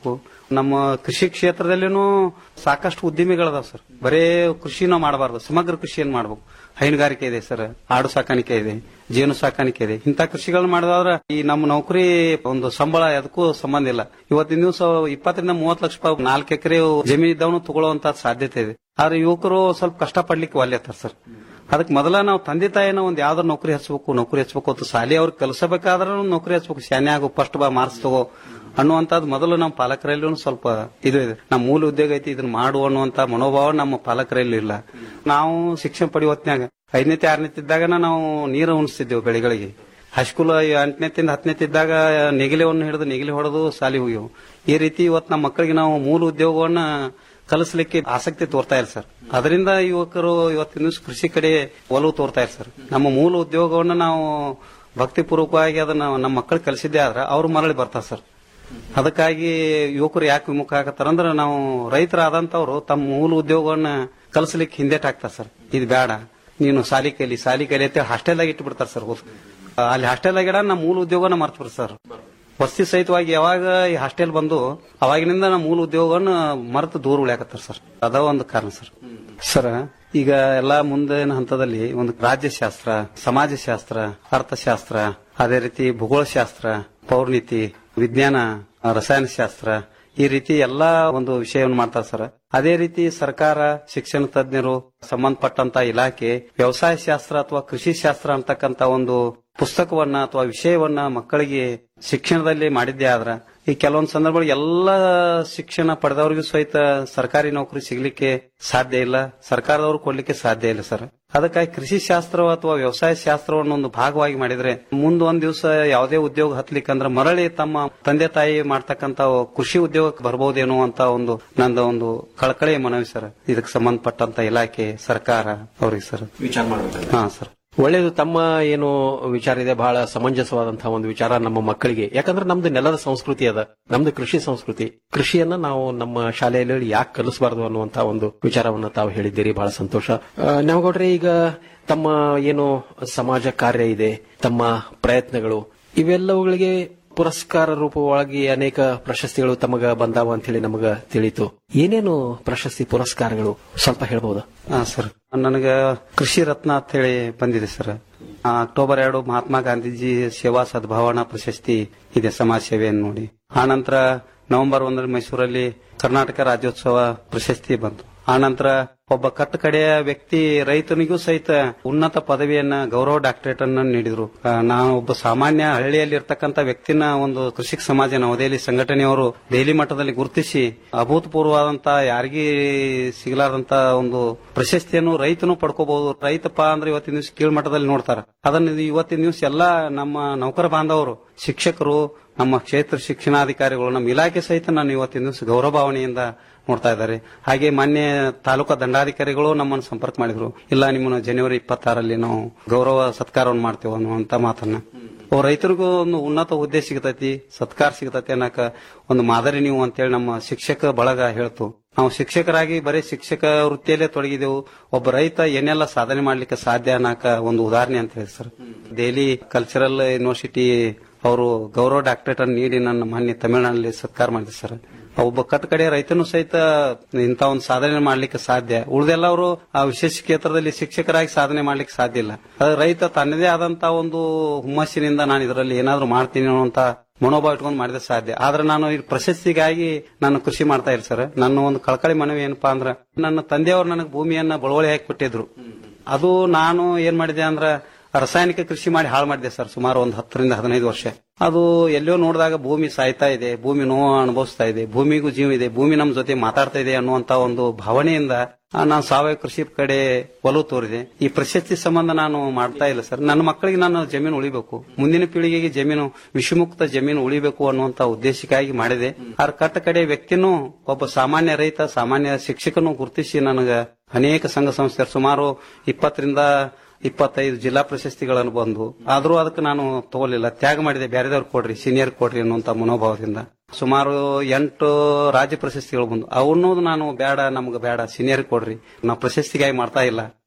ನಮ್ಮ ಕೃಷಿ ಕ್ಷೇತ್ರದಲ್ಲಿನೂ ಸಾಕಷ್ಟು ಉದ್ದಿಮೆಗಳದಾವ ಸರ್ ಬರೇ ಕೃಷಿ ನಾವು ಮಾಡಬಾರ್ದು ಸಮಗ್ರ ಕೃಷಿಯನ್ನು ಮಾಡ್ಬೇಕು ಹೈನುಗಾರಿಕೆ ಇದೆ ಸರ್ ಆಡು ಸಾಕಾಣಿಕೆ ಇದೆ ಜೇನು ಸಾಕಾಣಿಕೆ ಇದೆ ಇಂಥ ಕೃಷಿಗಳನ್ನ ಮಾಡಿದಾದ್ರೆ ಈ ನಮ್ಮ ನೌಕರಿ ಒಂದು ಸಂಬಳ ಅದಕ್ಕೂ ಸಂಬಂಧ ಇಲ್ಲ ಇವತ್ತಿನ ದಿವಸ ಇಪ್ಪತ್ತರಿಂದ ಮೂವತ್ತು ಲಕ್ಷ ರೂಪಾಯಿ ನಾಲ್ಕು ಎಕರೆ ಜಮೀನು ಇದ್ದವನು ತಗೊಳ್ಳುವಂತ ಸಾಧ್ಯತೆ ಇದೆ ಆದ್ರೆ ಯುವಕರು ಸ್ವಲ್ಪ ಕಷ್ಟ ಪಡ್ಲಿಕ್ಕೆ ಒಲ್ಲೆತ್ತಾರ ಸರ್ ಅದಕ್ಕೆ ಮೊದಲ ನಾವು ತಂದೆ ತಾಯಿನ ಒಂದ್ ಯಾವ್ದಾರು ನೌಕರಿ ಹಚ್ಬೇಕು ನೌಕರಿ ಹಚ್ಬೇಕು ಅಂತ ಶಾಲೆ ಅವ್ರಿಗೆ ಕಲಿಸಬೇಕಾದ್ರೆ ನೌಕರಿ ಹಚ್ಬೇಕು ಶಾನೆ ಆಗು ಫಸ್ಟ್ ಬಾ ಮಾರ್ಕ್ಸ್ ತಗೋ ಅನ್ನುವಂಥದ್ದು ಮೊದಲು ನಮ್ಮ ಪಾಲಕರಲ್ಲೂ ಸ್ವಲ್ಪ ಇದು ಇದೆ ನಮ್ಮ ಮೂಲ ಉದ್ಯೋಗ ಐತಿ ಇದನ್ನ ಮಾಡು ಅನ್ನುವಂತ ಮನೋಭಾವ ನಮ್ಮ ಪಾಲಕರಲ್ಲಿ ಇಲ್ಲ ನಾವು ಶಿಕ್ಷಣ ಪಡೆಯುವ ಹೊತ್ನ್ಯಾಗ ಐದನೇತಿ ಆರನೇತಿದ್ದಾಗ ನಾವು ನೀರು ಉಣಿಸ್ತಿದ್ದೆವು ಬೆಳೆಗಳಿಗೆ ಹೈಸ್ಕೂಲ್ ಎಂಟನೇತಿಂದ ಹತ್ತನೇತಿದ್ದಾಗ ನೆಗಿಲೆವನ್ನು ಹಿಡಿದು ನೆಗಿಲೆ ಹೊಡೆದು ಶಾಲೆ ಹೋಗ್ಯವು ಈ ರೀತಿ ಇವತ್ತು ನಮ್ಮ ಮಕ್ಕಳಿಗೆ ನಾವು ಮೂಲ ಉದ್ಯೋಗವನ್ನ ಕಲಿಸ್ಲಿಕ್ಕೆ ಆಸಕ್ತಿ ತೋರ್ತಾ ಇಲ್ಲ ಸರ್ ಅದರಿಂದ ಯುವಕರು ಇವತ್ತಿನ ದಿವಸ ಕೃಷಿ ಕಡೆ ಒಲವು ತೋರ್ತಾ ಇಲ್ಲ ಸರ್ ನಮ್ಮ ಮೂಲ ಉದ್ಯೋಗವನ್ನ ನಾವು ಭಕ್ತಿಪೂರ್ವಕವಾಗಿ ಅದನ್ನ ನಮ್ಮ ಮಕ್ಕಳು ಕಲಿಸಿದ್ದೇ ಆದ್ರೆ ಅವ್ರು ಮರಳಿ ಬರ್ತಾರೆ ಸರ್ ಅದಕ್ಕಾಗಿ ಯುವಕರು ಯಾಕೆ ವಿಮುಖ ಆಗತ್ತಾರಂದ್ರೆ ನಾವು ರೈತರಾದಂತವ್ರು ತಮ್ಮ ಮೂಲ ಉದ್ಯೋಗವನ್ನ ಕಲಿಸ್ಲಿಕ್ಕೆ ಹಿಂದೇಟಾಗ್ತಾರೆ ಸರ್ ಇದು ಬೇಡ ನೀನು ಸಾಲಿ ಕಲಿ ಸಾಲಿ ಕಲಿ ಅಂತ ಹಾಸ್ಟೆಲ್ದಾಗ ಇಟ್ಟು ಬಿಡ್ತಾರೆ ಸರ್ ಅಲ್ಲಿ ಹಾಸ್ಟೆಲ್ದಾಗ ಇಡ ನಮ್ಮ ಮೂಲ ಉದ್ಯೋಗನ ಮರ್ತು ಬಿಡ್ತಾರೆ ಸರ್ ವಸ್ತಿ ಸಹಿತವಾಗಿ ಯಾವಾಗ ಈ ಹಾಸ್ಟೆಲ್ ಬಂದು ಅವಾಗಿನಿಂದ ನಮ್ಮ ಮೂಲ ಉದ್ಯೋಗವನ್ನ ಮರೆತು ದೂರ ಉಳಿಯಾಕತ್ತಾರ ಸರ್ ಅದ ಒಂದು ಕಾರಣ ಸರ್ ಸರ್ ಈಗ ಎಲ್ಲಾ ಮುಂದಿನ ಹಂತದಲ್ಲಿ ಒಂದು ರಾಜ್ಯಶಾಸ್ತ್ರ ಸಮಾಜಶಾಸ್ತ್ರ ಅರ್ಥಶಾಸ್ತ್ರ ಅದೇ ರೀತಿ ಭೂಗೋಳಶಾಸ್ತ್ರ ಪೌರ್ಣಿತಿ ವಿಜ್ಞಾನ ರಸಾಯನಶಾಸ್ತ್ರ ಈ ರೀತಿ ಎಲ್ಲಾ ಒಂದು ವಿಷಯವನ್ನು ಮಾಡ್ತಾರೆ ಸರ್ ಅದೇ ರೀತಿ ಸರ್ಕಾರ ಶಿಕ್ಷಣ ತಜ್ಞರು ಸಂಬಂಧಪಟ್ಟಂತ ಇಲಾಖೆ ವ್ಯವಸಾಯ ಶಾಸ್ತ್ರ ಅಥವಾ ಕೃಷಿ ಶಾಸ್ತ್ರ ಅಂತಕ್ಕಂತ ಒಂದು ಪುಸ್ತಕವನ್ನ ಅಥವಾ ವಿಷಯವನ್ನ ಮಕ್ಕಳಿಗೆ ಶಿಕ್ಷಣದಲ್ಲಿ ಮಾಡಿದ್ದೇ ಆದ್ರ ಈ ಕೆಲವೊಂದು ಸಂದರ್ಭಗಳು ಎಲ್ಲ ಶಿಕ್ಷಣ ಪಡೆದವರಿಗೂ ಸಹಿತ ಸರ್ಕಾರಿ ನೌಕರಿ ಸಿಗ್ಲಿಕ್ಕೆ ಸಾಧ್ಯ ಇಲ್ಲ ಸರ್ಕಾರದವರು ಕೊಡ್ಲಿಕ್ಕೆ ಸಾಧ್ಯ ಇಲ್ಲ ಸರ್ ಅದಕ್ಕಾಗಿ ಕೃಷಿ ಶಾಸ್ತ್ರ ಅಥವಾ ವ್ಯವಸಾಯ ಶಾಸ್ತ್ರವನ್ನು ಒಂದು ಭಾಗವಾಗಿ ಮಾಡಿದ್ರೆ ಮುಂದ್ ಒಂದ್ ದಿವಸ ಯಾವುದೇ ಉದ್ಯೋಗ ಹತ್ಲಿಕ್ಕಂದ್ರೆ ಮರಳಿ ತಮ್ಮ ತಂದೆ ತಾಯಿ ಮಾಡ್ತಕ್ಕಂತ ಕೃಷಿ ಉದ್ಯೋಗಕ್ಕೆ ಬರ್ಬಹುದೇನೋ ಅಂತ ಒಂದು ನಂದ ಒಂದು ಕಳಕಳಿಯ ಮನವಿ ಸರ್ ಇದಕ್ಕೆ ಸಂಬಂಧಪಟ್ಟಂತ ಇಲಾಖೆ ಸರ್ಕಾರ ಅವ್ರಿಗೆ ಸರ್ ವಿಚಾರ ಮಾಡಬೇಕು ಹಾ ಸರ್ ಒಳ್ಳೇದು ತಮ್ಮ ಏನು ವಿಚಾರ ಇದೆ ಬಹಳ ಸಮಂಜಸವಾದಂತಹ ಒಂದು ವಿಚಾರ ನಮ್ಮ ಮಕ್ಕಳಿಗೆ ಯಾಕಂದ್ರೆ ನಮ್ದು ನೆಲದ ಸಂಸ್ಕೃತಿ ಅದ ನಮ್ದು ಕೃಷಿ ಸಂಸ್ಕೃತಿ ಕೃಷಿಯನ್ನ ನಾವು ನಮ್ಮ ಶಾಲೆಯಲ್ಲಿ ಯಾಕೆ ಕಲಿಸಬಾರದು ಅನ್ನುವಂತಹ ಒಂದು ವಿಚಾರವನ್ನ ತಾವು ಹೇಳಿದ್ದೀರಿ ಬಹಳ ಸಂತೋಷ ಆ, ನಾವಗೌಡ್ರೆ ಈಗ ತಮ್ಮ ಏನು ಸಮಾಜ ಕಾರ್ಯ ಇದೆ ತಮ್ಮ ಪ್ರಯತ್ನಗಳು ಇವೆಲ್ಲವುಗಳಿಗೆ ಪುರಸ್ಕಾರ ರೂಪವಾಗಿ ಅನೇಕ ಪ್ರಶಸ್ತಿಗಳು ತಮಗ ಬಂದಾವ ಅಂತ ಹೇಳಿ ನಮಗ ತಿಳಿತು ಏನೇನು ಪ್ರಶಸ್ತಿ ಪುರಸ್ಕಾರಗಳು ಸ್ವಲ್ಪ ಹೇಳ್ಬಹುದಾ ಹಾ ಸರ್ ನನಗ ಕೃಷಿ ರತ್ನ ಅಂತ ಹೇಳಿ ಬಂದಿದೆ ಸರ್ ಆ, ಅಕ್ಟೋಬರ್ ಎರಡು ಮಹಾತ್ಮ ಗಾಂಧೀಜಿ ಸೇವಾ ಸದ್ಭಾವನಾ ಪ್ರಶಸ್ತಿ ಇದೆ ಸಮಾಜ ಸೇವೆಯನ್ನು ನೋಡಿ ಆನಂತರ ನವೆಂಬರ್ ಒಂದರ ಮೈಸೂರಲ್ಲಿ ಕರ್ನಾಟಕ ರಾಜ್ಯೋತ್ಸವ ಪ್ರಶಸ್ತಿ ಬಂತು ಆನಂತರ ಒಬ್ಬ ಕಟ್ಟ ಕಡೆಯ ವ್ಯಕ್ತಿ ರೈತನಿಗೂ ಸಹಿತ ಉನ್ನತ ಪದವಿಯನ್ನ ಗೌರವ ಡಾಕ್ಟರೇಟ್ ಅನ್ನು ನೀಡಿದ್ರು ಆ, ನಾನು ಒಬ್ಬ ಸಾಮಾನ್ಯ ಹಳ್ಳಿಯಲ್ಲಿ ಇರ್ತಕ್ಕಂಥ ವ್ಯಕ್ತಿನ ಒಂದು ಕೃಷಿಕ ಸಮಾಜ ನವದೆಹಲಿ ಸಂಘಟನೆಯವರು ದೆಹಲಿ ಮಟ್ಟದಲ್ಲಿ ಗುರುತಿಸಿ ಅಭೂತಪೂರ್ವವಾದಂತ ಯಾರಿಗೂ ಸಿಗಲಾರದಂತ ಒಂದು ಪ್ರಶಸ್ತಿಯನ್ನು ರೈತನು ಪಡ್ಕೋಬಹುದು ರೈತಪ್ಪ ಅಂದ್ರೆ ಇವತ್ತಿನ ದಿವಸ ಕೀಳ್ ಮಟ್ಟದಲ್ಲಿ ನೋಡ್ತಾರ ಅದನ್ನ ಇವತ್ತಿನ ದಿವಸ ಎಲ್ಲಾ ನಮ್ಮ ನೌಕರ ಬಾಂಧವರು ಶಿಕ್ಷಕರು ನಮ್ಮ ಕ್ಷೇತ್ರ ಶಿಕ್ಷಣಾಧಿಕಾರಿಗಳು ನಮ್ಮ ಇಲಾಖೆ ಸಹಿತ ನಾನು ಇವತ್ತಿನ ದಿವಸ ಗೌರವ ಭಾವನೆಯಿಂದ ನೋಡ್ತಾ ಇದ್ದಾರೆ ಹಾಗೆ ಮಾನ್ಯ ತಾಲೂಕಾ ದಂಡಾಧಿಕಾರಿಗಳು ನಮ್ಮನ್ನು ಸಂಪರ್ಕ ಮಾಡಿದ್ರು ಇಲ್ಲ ನಿಮ್ಮನ್ನು ಜನವರಿ ಇಪ್ಪತ್ತಾರಲ್ಲಿ ನಾವು ಗೌರವ ಸತ್ಕಾರವನ್ನು ಮಾಡ್ತೇವೆ ಅನ್ನುವಂತ ಮಾತನ್ನ ಓ ರೈತರಿಗೂ ಒಂದು ಉನ್ನತ ಹುದ್ದೆ ಸಿಗತೈತಿ ಸತ್ಕಾರ ಸಿಗತೈತಿ ಅನ್ನಕ ಒಂದು ಮಾದರಿ ನೀವು ಅಂತೇಳಿ ನಮ್ಮ ಶಿಕ್ಷಕ ಬಳಗ ಹೇಳ್ತು ನಾವು ಶಿಕ್ಷಕರಾಗಿ ಬರೀ ಶಿಕ್ಷಕ ವೃತ್ತಿಯಲ್ಲೇ ತೊಡಗಿದೆವು ಒಬ್ಬ ರೈತ ಏನೆಲ್ಲ ಸಾಧನೆ ಮಾಡ್ಲಿಕ್ಕೆ ಸಾಧ್ಯ ಅನ್ನಕ ಒಂದು ಉದಾಹರಣೆ ಅಂತ ಹೇಳಿ ಸರ್ ದೆಹಲಿ ಕಲ್ಚರಲ್ ಯೂನಿವರ್ಸಿಟಿ ಅವರು ಗೌರವ ಡಾಕ್ಟರೇಟ್ ಅನ್ನು ನೀಡಿ ನನ್ನ ಮಾನ್ಯ ತಮಿಳುನಾಡಿನಲ್ಲಿ ಸತ್ಕಾರ ಮಾಡಿದೆ ಸರ್ ಒಬ್ಬ ಕಟ್ ಕಡೆ ರೈತನು ಸಹಿತ ಇಂತ ಒಂದು ಸಾಧನೆ ಮಾಡ್ಲಿಕ್ಕೆ ಸಾಧ್ಯ ಉಳಿದೆಲ್ಲವರು ಆ ವಿಶೇಷ ಕ್ಷೇತ್ರದಲ್ಲಿ ಶಿಕ್ಷಕರಾಗಿ ಸಾಧನೆ ಮಾಡ್ಲಿಕ್ಕೆ ಸಾಧ್ಯ ಇಲ್ಲ ಅದು ರೈತ ತನ್ನದೇ ಆದಂತ ಒಂದು ಹುಮ್ಮಸ್ಸಿನಿಂದ ನಾನು ಇದರಲ್ಲಿ ಏನಾದ್ರೂ ಮಾಡ್ತೀನಿ ಅನ್ನುವಂತ ಮನೋಭಾವ ಇಟ್ಕೊಂಡು ಮಾಡಿದ್ರೆ ಸಾಧ್ಯ ಆದ್ರೆ ನಾನು ಈ ಪ್ರಶಸ್ತಿಗಾಗಿ ನಾನು ಕೃಷಿ ಮಾಡ್ತಾ ಇಲ್ಲ ಸರ್ ನನ್ನ ಒಂದು ಕಳಕಳಿ ಮನವಿ ಏನಪ್ಪಾ ಅಂದ್ರೆ ನನ್ನ ತಂದೆಯವರು ನನಗೆ ಭೂಮಿಯನ್ನ ಬಳುವಳಿ ಹಾಕಿ ಕೊಟ್ಟಿದ್ರು ಅದು ನಾನು ಏನ್ ಮಾಡಿದೆ ಅಂದ್ರ ರಾಸಾಯನಿಕ ಕೃಷಿ ಮಾಡಿ ಹಾಳು ಮಾಡಿದೆ ಸರ್ ಸುಮಾರು ಒಂದು ಹತ್ತರಿಂದ ಹದಿನೈದು ವರ್ಷ ಅದು ಎಲ್ಲೋ ನೋಡಿದಾಗ ಭೂಮಿ ಸಾಯ್ತಾ ಇದೆ ಭೂಮಿ ನೋವು ಅನುಭವಿಸ್ತಾ ಇದೆ ಭೂಮಿಗೂ ಜೀವ ಇದೆ ಭೂಮಿ ನಮ್ಮ ಜೊತೆ ಮಾತಾಡ್ತಾ ಇದೆ ಅನ್ನುವಂತ ಒಂದು ಭಾವನೆಯಿಂದ ಆ, ನಾನು ಸಾವಯವ ಕೃಷಿ ಕಡೆ ಒಲವು ತೋರಿದೆ ಈ ಪ್ರಶಸ್ತಿ ಸಂಬಂಧ ನಾನು ಮಾಡ್ತಾ ಇಲ್ಲ ಸರ್ ನನ್ನ ಮಕ್ಕಳಿಗೆ ನಾನು ಜಮೀನು ಉಳಿಬೇಕು ಮುಂದಿನ ಪೀಳಿಗೆಗೆ ಜಮೀನು ವಿಷಮುಕ್ತ ಜಮೀನು ಉಳಿಬೇಕು ಅನ್ನುವಂತ ಉದ್ದೇಶಕ್ಕಾಗಿ ಮಾಡಿದೆ ಆದ್ರೆ ಕಟ್ಟ ಕಡೆ ವ್ಯಕ್ತಿನೂ ಒಬ್ಬ ಸಾಮಾನ್ಯ ರೈತ ಸಾಮಾನ್ಯ ಶಿಕ್ಷಕನು ಗುರುತಿಸಿ ನನಗ ಅನೇಕ ಸಂಘ ಸಂಸ್ಥೆ ಸುಮಾರು ಇಪ್ಪತ್ತರಿಂದ ಇಪ್ಪತ್ತೈದು ಜಿಲ್ಲಾ ಪ್ರಶಸ್ತಿಗಳನ್ನು ಬಂದು ಆದ್ರೂ ಅದಕ್ಕೆ ನಾನು ತಗೋಲಿಲ್ಲ ತ್ಯಾಗ ಮಾಡಿದೆ ಬೇರೆದವ್ರು ಕೊಡ್ರಿ ಸೀನಿಯರ್ ಕೊಡ್ರಿ ಅನ್ನುವಂತ ಮನೋಭಾವದಿಂದ ಸುಮಾರು ಎಂಟು ರಾಜ್ಯ ಪ್ರಶಸ್ತಿಗಳು ಬಂದು ಅವನ್ನೂ ನಾನು ಬೇಡ ನಮ್ಗೆ ಬೇಡ ಸೀನಿಯರ್ ಕೊಡ್ರಿ ನಾವು ಪ್ರಶಸ್ತಿಗಾಗಿ ಮಾಡ್ತಾ ಇಲ್ಲ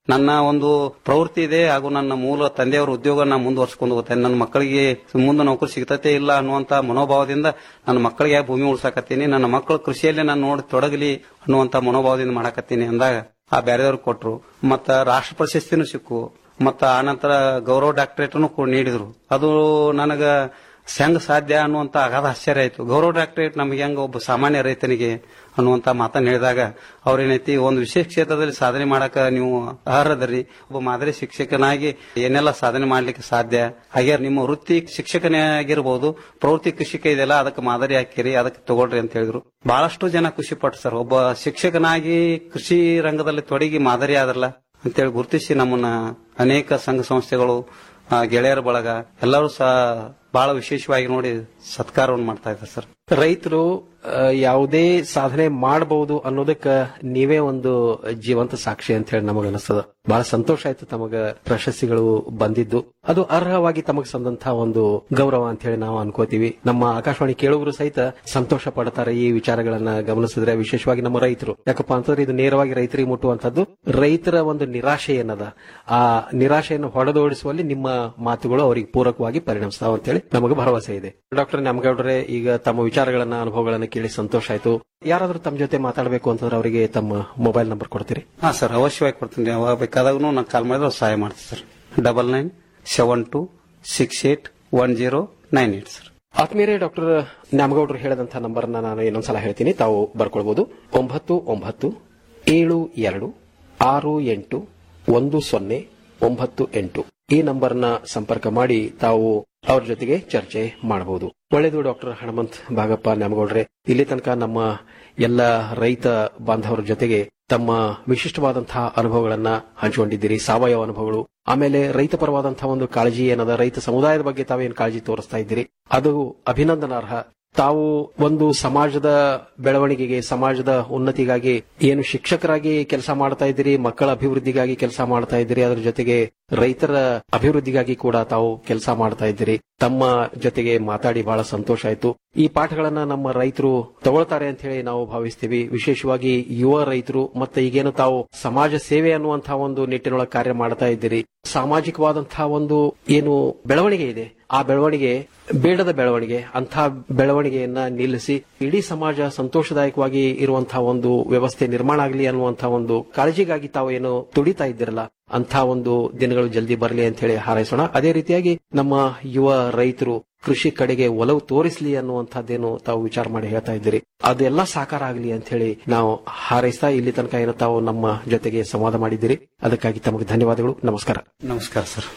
ನನ್ನ ಒಂದು ಪ್ರವೃತ್ತಿ ಇದೆ ಹಾಗೂ ನನ್ನ ಮೂಲ ತಂದೆಯವರ ಉದ್ಯೋಗ ನಾ ಮುಂದುವರ್ಸ್ಕೊಂಡು ಹೋಗ್ತೇನೆ ನನ್ನ ಮಕ್ಕಳಿಗೆ ಮುಂದೆ ನೌಕರಿ ಸಿಗ್ತತೆ ಇಲ್ಲ ಅನ್ನುವಂತ ಮನೋಭಾವದಿಂದ ನನ್ನ ಮಕ್ಕಳಿಗೆ ಭೂಮಿ ಉಳ್ಸಾಕತ್ತೀನಿ ನನ್ನ ಮಕ್ಕಳು ಕೃಷಿಯಲ್ಲಿ ನಾನು ನೋಡಿ ತೊಡಗಲಿ ಅನ್ನುವಂತ ಮನೋಭಾವದಿಂದ ಮಾಡಾಕತ್ತೀನಿ ಅಂದಾಗ ಆ ಬೇರೆದವ್ರು ಕೊಟ್ರು ಮತ್ತ ರಾಷ್ಟ್ರ ಪ್ರಶಸ್ತಿನೂ ಸಿಕ್ಕು ಮತ್ತ ಆನಂತರ ಗೌರವ ಡಾಕ್ಟರೇಟ್ನು ಕೂಡ ನೀಡಿದ್ರು ಅದು ನನಗ ಹೆಂಗ್ ಸಾಧ್ಯ ಅನ್ನುವಂತ ಅಗಾಧ ಆಶ್ಚರ್ಯ ಆಯ್ತು ಗೌರವ ಡಾಕ್ಟರೇಟ್ ನಮ್ಗೆ ಹೆಂಗ ಒಬ್ಬ ಸಾಮಾನ್ಯ ರೈತನಿಗೆ ಅನ್ನುವಂತ ಮಾತನ್ನ ಹೇಳಿದಾಗ ಅವ್ರೇನೈತಿ ಒಂದು ವಿಶೇಷ ಕ್ಷೇತ್ರದಲ್ಲಿ ಸಾಧನೆ ಮಾಡಕ ನೀವು ಅರ್ಹದರಿ ಒಬ್ಬ ಮಾದರಿ ಶಿಕ್ಷಕನಾಗಿ ಏನೆಲ್ಲ ಸಾಧನೆ ಮಾಡ್ಲಿಕ್ಕೆ ಸಾಧ್ಯ ಹಾಗೆ ನಿಮ್ಮ ವೃತ್ತಿ ಶಿಕ್ಷಕನೇ ಆಗಿರ್ಬೋದು ಪ್ರವೃತ್ತಿ ಕೃಷಿಕ ಇದೆಯಲ್ಲ ಅದಕ್ಕೆ ಮಾದರಿ ಹಾಕಿರಿ ಅದಕ್ಕೆ ತಗೊಳ್ರಿ ಅಂತ ಹೇಳಿದ್ರು ಬಹಳಷ್ಟು ಜನ ಖುಷಿ ಪಟ್ಟು ಸರ್ ಒಬ್ಬ ಶಿಕ್ಷಕನಾಗಿ ಕೃಷಿ ರಂಗದಲ್ಲಿ ತೊಡಗಿ ಮಾದರಿ ಆದ್ರಲ್ಲ ಅಂತೇಳಿ ಗುರುತಿಸಿ ನಮ್ಮನ್ನ ಅನೇಕ ಸಂಘ ಸಂಸ್ಥೆಗಳು ಆ, ಗೆಳೆಯರ ಬಳಗ ಎಲ್ಲರೂ ಸಹ ಬಹಳ ವಿಶೇಷವಾಗಿ ನೋಡಿ ಸತ್ಕಾರವನ್ನು ಮಾಡ್ತಾ ಇದ್ದಾರೆ ಸರ್ ರೈತರು ಆ, ಯಾವುದೇ ಸಾಧನೆ ಮಾಡಬಹುದು ಅನ್ನೋದಕ್ಕ ನೀವೇ ಒಂದು ಜೀವಂತ ಸಾಕ್ಷಿ ಅಂತ ಹೇಳಿ ನಮಗ ಅನಿಸ್ತದ ಬಹಳ ಸಂತೋಷ ಆಯ್ತು ತಮಗ ಪ್ರಶಸ್ತಿಗಳು ಬಂದಿದ್ದು ಅದು ಅರ್ಹವಾಗಿ ತಮಗ್ ಸಂದಂತಹ ಒಂದು ಗೌರವ ಅಂತ ಹೇಳಿ ನಾವು ಅನ್ಕೋತೀವಿ ನಮ್ಮ ಆಕಾಶವಾಣಿ ಕೇಳುಗರು ಸಹಿತ ಸಂತೋಷ ಪಡ್ತಾರೆ ಈ ವಿಚಾರಗಳನ್ನ ಗಮನಿಸಿದ್ರೆ ವಿಶೇಷವಾಗಿ ನಮ್ಮ ರೈತರು ಯಾಕಪ್ಪ ಅಂತಂದ್ರೆ ಇದು ನೇರವಾಗಿ ರೈತರಿಗೆ ಮುಟ್ಟುವಂತದ್ದು ರೈತರ ಒಂದು ನಿರಾಶೆ ಏನದ ಆ ನಿರಾಶೆಯನ್ನು ಹೊಡೆದೋಡಿಸುವಲ್ಲಿ ನಿಮ್ಮ ಮಾತುಗಳು ಅವರಿಗೆ ಪೂರಕವಾಗಿ ಪರಿಣಮಿಸ್ತಾವ ಅಂತೇಳಿ ನಮಗೆ ಭರವಸೆ ಇದೆ ಡಾಕ್ಟರ್ ನಮ್ಗೌಡ್ರೆ ಈಗ ತಮ್ಮ ವಿಚಾರಗಳನ್ನ ಅನುಭವಗಳನ್ನ ಕೇಳಿ ಸಂತೋಷ ಆಯ್ತು ಯಾರಾದ್ರೂ ತಮ್ಮ ಜೊತೆ ಮಾತಾಡಬೇಕು ಅಂತಂದ್ರೆ ಅವರಿಗೆ ತಮ್ಮ ಮೊಬೈಲ್ ನಂಬರ್ ಕೊಡ್ತೀರಿ ಹಾ ಸರ್ ಅವಶ್ಯವಾಗಿ ಕೊಡ್ತೀನಿ ಯಾವಾಗ ಬೇಕಾದಾಗೂ ನಾನು ಕಾಲ್ ಮಾಡಿದ್ರೆ ಅವ್ರು ಸಹಾಯ ಮಾಡ್ತೀನಿ sir double nine seven two six eight one zero nine eight sir ಆತ್ಮೀಯರೇ ಡಾಕ್ಟರ್ ನ್ಯಾಮಗೌಡರು ಹೇಳಿದಂತಹ ನಂಬರ್ನ ನಾನು ಇನ್ನೊಂದ್ಸಲ ಹೇಳ್ತೀನಿ ತಾವು ಬರ್ಕೊಳ್ಬಹುದು ಒಂಬತ್ತು ಒಂಬತ್ತು ಏಳು ಎರಡು ಆರು ಎಂಟು ಒಂದು ಸೊನ್ನೆ ಒಂಬತ್ತು ಎಂಟು ಈ ನಂಬರ್ನ ಸಂಪರ್ಕ ಮಾಡಿ ತಾವು ಅವ್ರ ಜೊತೆಗೆ ಚರ್ಚೆ ಮಾಡಬಹುದು ಒಳ್ಳೆಯದು ಡಾಕ್ಟರ್ ಹನುಮಂತ್ ಭಾಗಪ್ಪ ನ್ಯಾಮಗೌಡ್ರೆ ಇಲ್ಲಿ ತನಕ ನಮ್ಮ ಎಲ್ಲ ರೈತ ಬಾಂಧವರ ಜೊತೆಗೆ ತಮ್ಮ ವಿಶಿಷ್ಟವಾದಂತಹ ಅನುಭವಗಳನ್ನ ಹಂಚಿಕೊಂಡಿದ್ದೀರಿ ಸಾವಯವ ಅನುಭವಗಳು ಆಮೇಲೆ ರೈತ ಪರವಾದಂತಹ ಒಂದು ಕಾಳಜಿ ಏನದ ರೈತ ಸಮುದಾಯದ ಬಗ್ಗೆ ತಾವೇನು ಕಾಳಜಿ ತೋರಿಸ್ತಾ ಇದ್ದೀರಿ ಅದು ಅಭಿನಂದನಾರ್ಹ ತಾವು ಒಂದು ಸಮಾಜದ ಬೆಳವಣಿಗೆಗೆ ಸಮಾಜದ ಉನ್ನತಿಗಾಗಿ ಏನು ಶಿಕ್ಷಕರಾಗಿ ಕೆಲಸ ಮಾಡ್ತಾ ಇದ್ದೀರಿ ಮಕ್ಕಳ ಅಭಿವೃದ್ಧಿಗಾಗಿ ಕೆಲಸ ಮಾಡ್ತಾ ಇದ್ದೀರಿ ಅದರ ಜೊತೆಗೆ ರೈತರ ಅಭಿವೃದ್ಧಿಗಾಗಿ ಕೂಡ ತಾವು ಕೆಲಸ ಮಾಡ್ತಾ ಇದ್ದೀರಿ ತಮ್ಮ ಜೊತೆಗೆ ಮಾತಾಡಿ ಬಹಳ ಸಂತೋಷ ಆಯ್ತು ಈ ಪಾಠಗಳನ್ನ ನಮ್ಮ ರೈತರು ತಗೊಳ್ತಾರೆ ಅಂತ ಹೇಳಿ ನಾವು ಭಾವಿಸ್ತೀವಿ ವಿಶೇಷವಾಗಿ ಯುವ ರೈತರು ಮತ್ತೆ ಈಗೇನು ತಾವು ಸಮಾಜ ಸೇವೆ ಅನ್ನುವಂತಹ ಒಂದು ನಿಟ್ಟಿನೊಳಗೆ ಕಾರ್ಯ ಮಾಡ್ತಾ ಇದ್ದೀರಿ ಸಾಮಾಜಿಕವಾದಂತಹ ಒಂದು ಏನು ಬೆಳವಣಿಗೆ ಇದೆ ಆ ಬೆಳವಣಿಗೆ ಬೇಡದ ಬೆಳವಣಿಗೆ ಅಂಥ ಬೆಳವಣಿಗೆಯನ್ನ ನಿಲ್ಲಿಸಿ ಇಡೀ ಸಮಾಜ ಸಂತೋಷದಾಯಕವಾಗಿ ಇರುವಂತಹ ಒಂದು ವ್ಯವಸ್ಥೆ ನಿರ್ಮಾಣ ಆಗಲಿ ಅನ್ನುವಂತಹ ಒಂದು ಕಾಳಜಿಗಾಗಿ ತಾವು ಏನು ತುಡಿತಾ ಇದ್ದಿರಲ್ಲ ಅಂತ ಒಂದು ದಿನಗಳು ಜಲ್ದಿ ಬರಲಿ ಅಂತ ಹೇಳಿ ಹಾರೈಸೋಣ ಅದೇ ರೀತಿಯಾಗಿ ನಮ್ಮ ಯುವ ರೈತರು ಕೃಷಿ ಕಡೆಗೆ ಒಲವು ತೋರಿಸಲಿ ಅನ್ನುವಂಥದ್ದೇನು ತಾವು ವಿಚಾರ ಮಾಡಿ ಹೇಳ್ತಾ ಇದ್ದೀರಿ ಅದೆಲ್ಲ ಸಾಕಾರ ಆಗಲಿ ಅಂತ ಹೇಳಿ ನಾವು ಹಾರೈಸ್ತಾ ಇಲ್ಲಿ ತನಕ ಏನು ತಾವು ನಮ್ಮ ಜೊತೆಗೆ ಸಂವಾದ ಮಾಡಿದ್ದೀರಿ ಅದಕ್ಕಾಗಿ ತಮಗೆ ಧನ್ಯವಾದಗಳು ನಮಸ್ಕಾರ ನಮಸ್ಕಾರ ಸರ್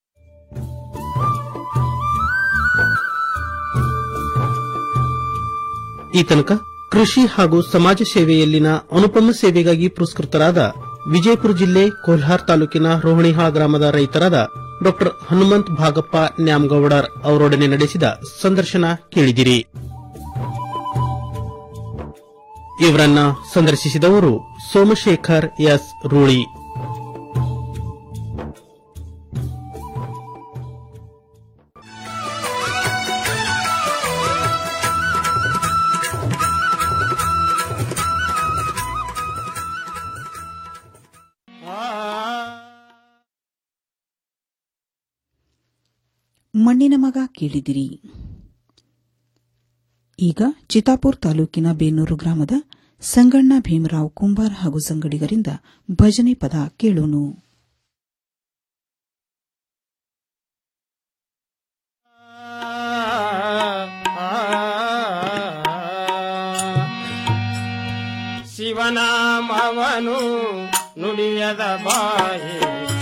ಈ ತನಕ ಕೃಷಿ ಹಾಗೂ ಸಮಾಜ ಸೇವೆಯಲ್ಲಿನ ಅನುಪಮ ಸೇವೆಗಾಗಿ ಪುರಸ್ಕೃತರಾದ ವಿಜಯಪುರ ಜಿಲ್ಲೆ ಕೋಲ್ಹಾರ್ ತಾಲೂಕಿನ ರೋಹಿಣಿಹಾಳ ಗ್ರಾಮದ ರೈತರಾದ ಡಾ ಹನುಮಂತ್ ಭಾಗಪ್ಪ ನ್ಯಾಮಗೌಡರ್ ಅವರೊಡನೆ ನಡೆಸಿದ ಸಂದರ್ಶನ ಕೇಳಿದಿರಿ ಇವರನ್ನ ಸಂದರ್ಶಿಸಿದವರು ಸೋಮಶೇಖರ್ ಎಸ್ ರೂಳಿ ಮಣ್ಣಿನ ಮಗ ಕೇಳಿದಿರಿ ಈಗ ಚಿತಾಪುರ್ ತಾಲೂಕಿನ ಬೇನೂರು ಗ್ರಾಮದ ಸಂಗಣ್ಣ ಭೀಮರಾವ್ ಕುಂಬಾರ್ ಹಾಗೂ ಸಂಗಡಿಗರಿಂದ ಭಜನೆ ಪದ ಕೇಳೋನು ಶಿವನಾಮವನು ನುಡಿಯದ ಬಾಯಿ